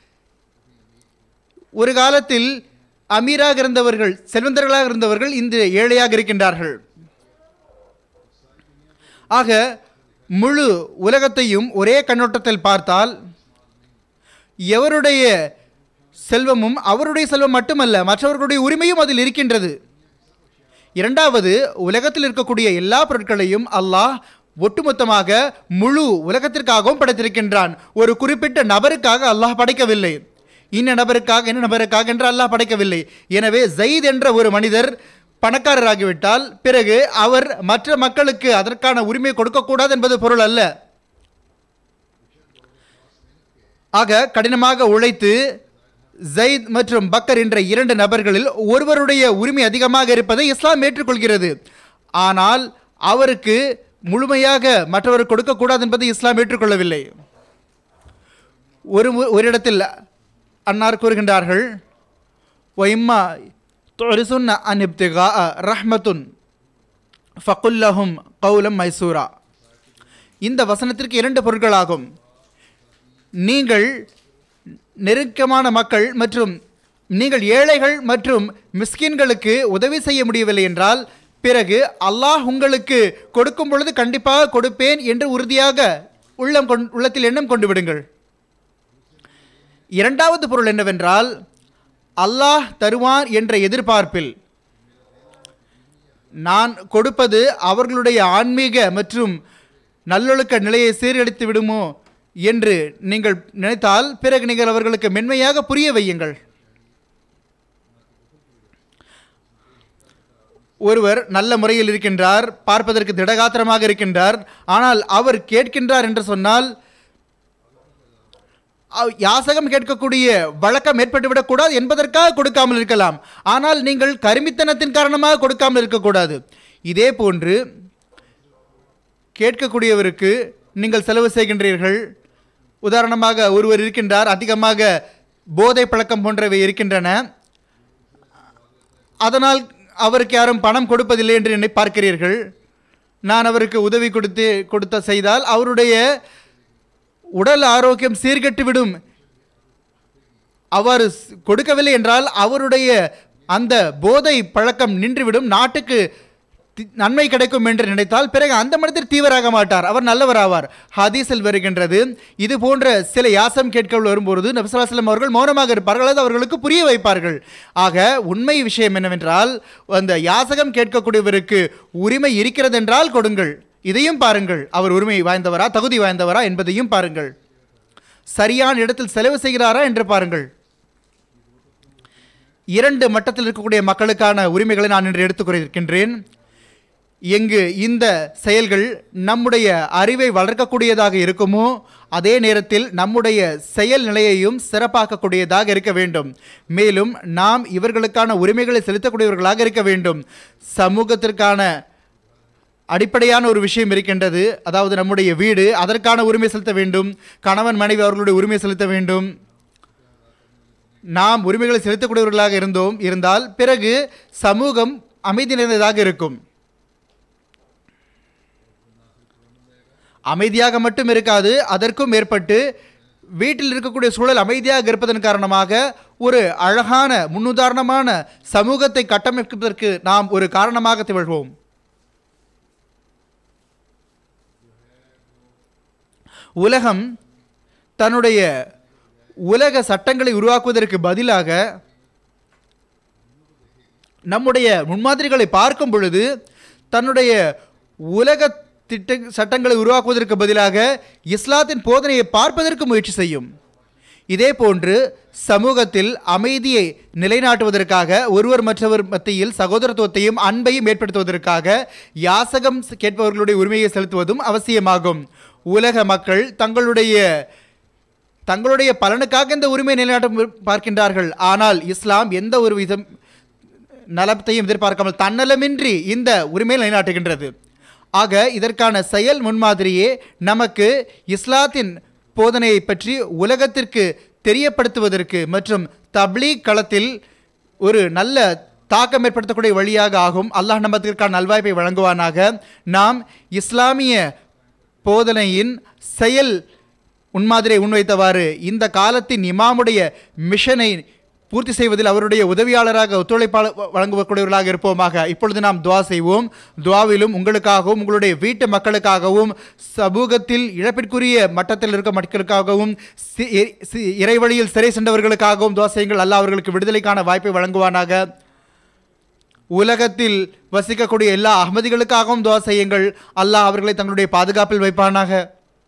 S3: ஒரு காலத்தில் அமீராக இருந்தவர்கள் செல்வந்தர்களாக இருந்தவர்கள் இன்று ஏழையாக இருக்கின்றார்கள் ஆக முழு உலகத்தையும் ஒரே கண்ணோட்டத்தில் பார்த்தால் எவருடைய செல்வமும் அவருடைய செல்வம் மட்டுமல்ல மற்றவர்களுடைய உரிமையும் அதில் இருக்கின்றது இரண்டாவது உலகத்தில் இருக்கக்கூடிய எல்லா பொருட்களையும் அல்லாஹ் ஒட்டுமொத்தமாக முழு உலகத்திற்காகவும் படைத்திருக்கின்றான் ஒரு குறிப்பிட்ட நபருக்காக அல்லாஹ் படைக்கவில்லை இன்ன நபருக்காக என்ன நபருக்காக என்று அல்லாஹ் படைக்கவில்லை எனவே ஜயீத் என்ற ஒரு மனிதர் பணக்காரராகிவிட்டால் பிறகு அவர் மற்ற மக்களுக்கு அதற்கான உரிமை கொடுக்கக்கூடாது என்பது பொருள் அல்ல ஆக கடினமாக உழைத்து ஜயித் மற்றும் பக்கர் என்ற இரண்டு நபர்களில் ஒருவருடைய உரிமை அதிகமாக இருப்பதை இஸ்லாம் ஏற்றுக்கொள்கிறது ஆனால் அவருக்கு முழுமையாக மற்றவர் கொடுக்கக்கூடாது என்பதை இஸ்லாம் ஏற்றுக்கொள்ளவில்லை ஒரு மு- ஒரு இடத்தில் அன்னார் கூறுகின்றார்கள் ஒய்மா தொரிசுன் அனிப்திகா ரஹ்மத்துன் ஃபகுல்லஹும் கௌலம் மைசூரா இந்த வசனத்திற்கு இரண்டு பொருட்களாகும் நீங்கள் நெருக்கமான மக்கள் மற்றும் நீங்கள் ஏழைகள் மற்றும் மிஸ்கின்களுக்கு உதவி செய்ய முடியவில்லை என்றால் பிறகு அல்லாஹ் உங்களுக்கு கொடுக்கும் பொழுது கண்டிப்பாக கொடுப்பேன் என்று உறுதியாக உள்ளம் கொண் உள்ளத்தில் எண்ணம் கொண்டு விடுங்கள் இரண்டாவது பொருள் என்னவென்றால் அல்லாஹ் தருவான் என்ற எதிர்பார்ப்பில் நான் கொடுப்பது அவர்களுடைய ஆன்மீக மற்றும் நல்லொழுக்க நிலையை சீர்கழித்து விடுமோ என்று நீங்கள் நினைத்தால் பிறகு நீங்கள் அவர்களுக்கு மென்மையாக புரிய வையுங்கள் ஒருவர் நல்ல முறையில் இருக்கின்றார் பார்ப்பதற்கு திடகாத்திரமாக இருக்கின்றார் ஆனால் அவர் கேட்கின்றார் என்று சொன்னால் அவ்- யாசகம் கேட்கக்கூடிய வழக்கம் ஏற்பட்டுவிடக்கூடாது என்பதற்காக கொடுக்காமல் இருக்கலாம் ஆனால் நீங்கள் கருமித்தனத்தின் காரணமாக கொடுக்காமல் இருக்கக்கூடாது இதே போன்று கேட்கக்கூடியவருக்கு நீங்கள் செலவு செய்கின்றீர்கள் உதாரணமாக ஒருவர் இருக்கின்றார் அதிகமாக போதை பழக்கம் போன்றவை இருக்கின்றன அதனால் அவருக்கு யாரும் பணம் கொடுப்பதில்லை என்று என்னை பார்க்கிறீர்கள் நான் அவருக்கு உதவி கொடுத்து கொடுத்த செய்தால் அவருடைய உடல் ஆரோக்கியம் சீர்கெட்டுவிடும் அவர் ஸ்- கொடுக்கவில்லை என்றால் அவருடைய அந்த போதை பழக்கம் நின்றுவிடும் நாட்டுக்கு தி- நன்மை கிடைக்கும் என்று நினைத்தால் பிறகு அந்த மனிதர் தீவராக மாட்டார் அவர் நல்லவர் ஆவார் ஹதீஸில் வருகின்றது இது போன்ற சில யாசம் கேட்க வரும்போது நபிசுல்லாஸ்லம் அவர்கள் மௌனமாக இருப்பார்கள் அது அவர்களுக்கு புரிய வைப்பார்கள் ஆக உண்மை விஷயம் என்னவென்றால் அந்த யாசகம் கேட்கக்கூடியவருக்கு உரிமை இருக்கிறது என்றால் கொடுங்கள் இதையும் பாருங்கள் அவர் உரிமை வாய்ந்தவரா தகுதி வாய்ந்தவரா என்பதையும் பாருங்கள் சரியான இடத்தில் செலவு செய்கிறாரா என்று பாருங்கள் இரண்டு மட்டத்தில் இருக்கக்கூடிய மக்களுக்கான உரிமைகளை நான் இன்று எடுத்துக்கூறியிருக்கின்றேன் எங்கு இந்த செயல்கள் நம்முடைய அறிவை வளர்க்கக்கூடியதாக இருக்குமோ அதே நேரத்தில் நம்முடைய செயல் நிலையையும் சிறப்பாக்கக்கூடியதாக இருக்க வேண்டும் மேலும் நாம் இவர்களுக்கான உரிமைகளை செலுத்தக்கூடியவர்களாக இருக்க வேண்டும் சமூகத்திற்கான அடிப்படையான ஒரு விஷயம் இருக்கின்றது அதாவது நம்முடைய வீடு அதற்கான உரிமை செலுத்த வேண்டும் கணவன் மனைவி அவர்களுடைய உரிமை செலுத்த வேண்டும் நாம் உரிமைகளை செலுத்தக்கூடியவர்களாக இருந்தோம் இருந்தால் பிறகு சமூகம் அமைதி நிறைந்ததாக இருக்கும் அமைதியாக மட்டும் இருக்காது அதற்கும் மேற்பட்டு வீட்டில் இருக்கக்கூடிய சூழல் அமைதியாக இருப்பதன் காரணமாக ஒரு அழகான முன்னுதாரணமான சமூகத்தை கட்டமைப்பதற்கு நாம் ஒரு காரணமாக திகழ்வோம் உலகம் தன்னுடைய உலக சட்டங்களை உருவாக்குவதற்கு பதிலாக நம்முடைய முன்மாதிரிகளை பார்க்கும் பொழுது தன்னுடைய உலக திட்ட சட்டங்களை உருவாக்குவதற்கு பதிலாக இஸ்லாத்தின் போதனையை பார்ப்பதற்கு முயற்சி செய்யும் இதே போன்று சமூகத்தில் அமைதியை நிலைநாட்டுவதற்காக ஒருவர் மற்றவர் மத்தியில் சகோதரத்துவத்தையும் அன்பையும் ஏற்படுத்துவதற்காக யாசகம் கேட்பவர்களுடைய உரிமையை செலுத்துவதும் அவசியமாகும் உலக மக்கள் தங்களுடைய தங்களுடைய பலனுக்காக இந்த உரிமை நிலைநாட்ட பார்க்கின்றார்கள் ஆனால் இஸ்லாம் எந்த ஒரு விதம் நலத்தையும் எதிர்பார்க்காமல் தன்னலமின்றி இந்த உரிமையை நிலைநாட்டுகின்றது ஆக இதற்கான செயல் முன்மாதிரியே நமக்கு இஸ்லாத்தின் போதனையை பற்றி உலகத்திற்கு தெரியப்படுத்துவதற்கு மற்றும் தப்லீக் களத்தில் ஒரு நல்ல தாக்கம் ஏற்படுத்தக்கூடிய வழியாக ஆகும் அல்லாஹ் நமத்திற்கான நல்வாய்ப்பை வழங்குவானாக நாம் இஸ்லாமிய போதனையின் செயல் முன்மாதிரியை முன்வைத்தவாறு இந்த காலத்தின் இமாமுடைய மிஷனை பூர்த்தி செய்வதில் அவருடைய உதவியாளராக ஒத்துழைப்பாளர் வழங்கக்கூடியவர்களாக இருப்போமாக இப்பொழுது நாம் துவா செய்வோம் துவாவிலும் உங்களுக்காகவும் உங்களுடைய வீட்டு மக்களுக்காகவும் சமூகத்தில் இழப்பிற்குரிய மட்டத்தில் இருக்க மக்களுக்காகவும் சி- இ- சி- இறைவழியில் சிறை சென்றவர்களுக்காகவும் துவா செய்யுங்கள் அல்லாஹ் அவர்களுக்கு விடுதலைக்கான வாய்ப்பை வழங்குவானாக உலகத்தில் வசிக்கக்கூடிய எல்லா அகமதிகளுக்காகவும் துவா செய்யுங்கள் அல்லாஹ் அவர்களை தங்களுடைய பாதுகாப்பில் வைப்பானாக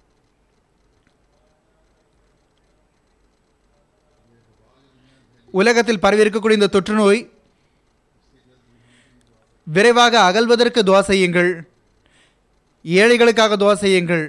S3: உலகத்தில் பரவி இருக்கக்கூடிய இந்த தொற்று நோய் விரைவாக அகல்வதற்கு துவா செய்யுங்கள் ஏழைகளுக்காக துவா செய்யுங்கள்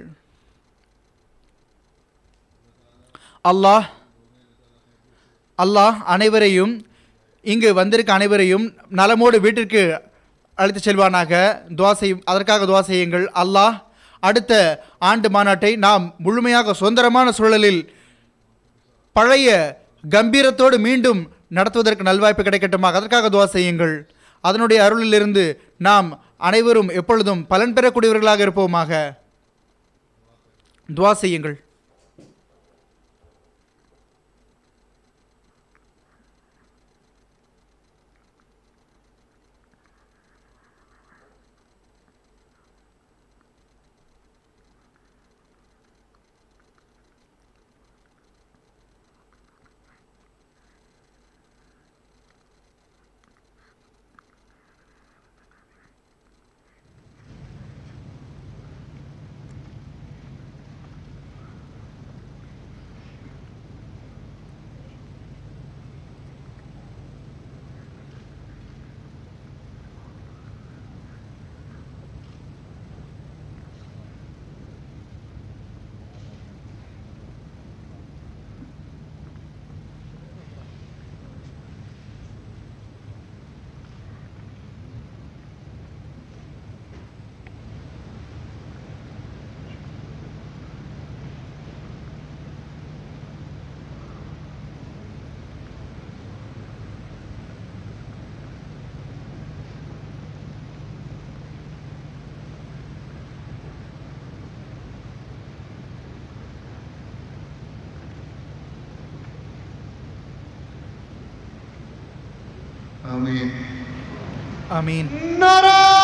S3: அல்லாஹ் அல்லாஹ் அனைவரையும் இங்கு வந்திருக்க அனைவரையும் நலமோடு வீட்டிற்கு அழைத்து செல்வானாக துவா செய்யும் அதற்காக துவா செய்யுங்கள் அல்லாஹ் அடுத்த ஆண்டு மாநாட்டை நாம் முழுமையாக சுதந்திரமான சூழலில் பழைய கம்பீரத்தோடு மீண்டும் நடத்துவதற்கு நல்வாய்ப்பு கிடைக்கட்டுமாக அதற்காக துவா செய்யுங்கள் அதனுடைய அருளிலிருந்து நாம் அனைவரும் எப்பொழுதும் பலன் பெறக்கூடியவர்களாக இருப்போமாக துவா செய்யுங்கள்
S1: Amin.
S3: அமீன்
S5: नारा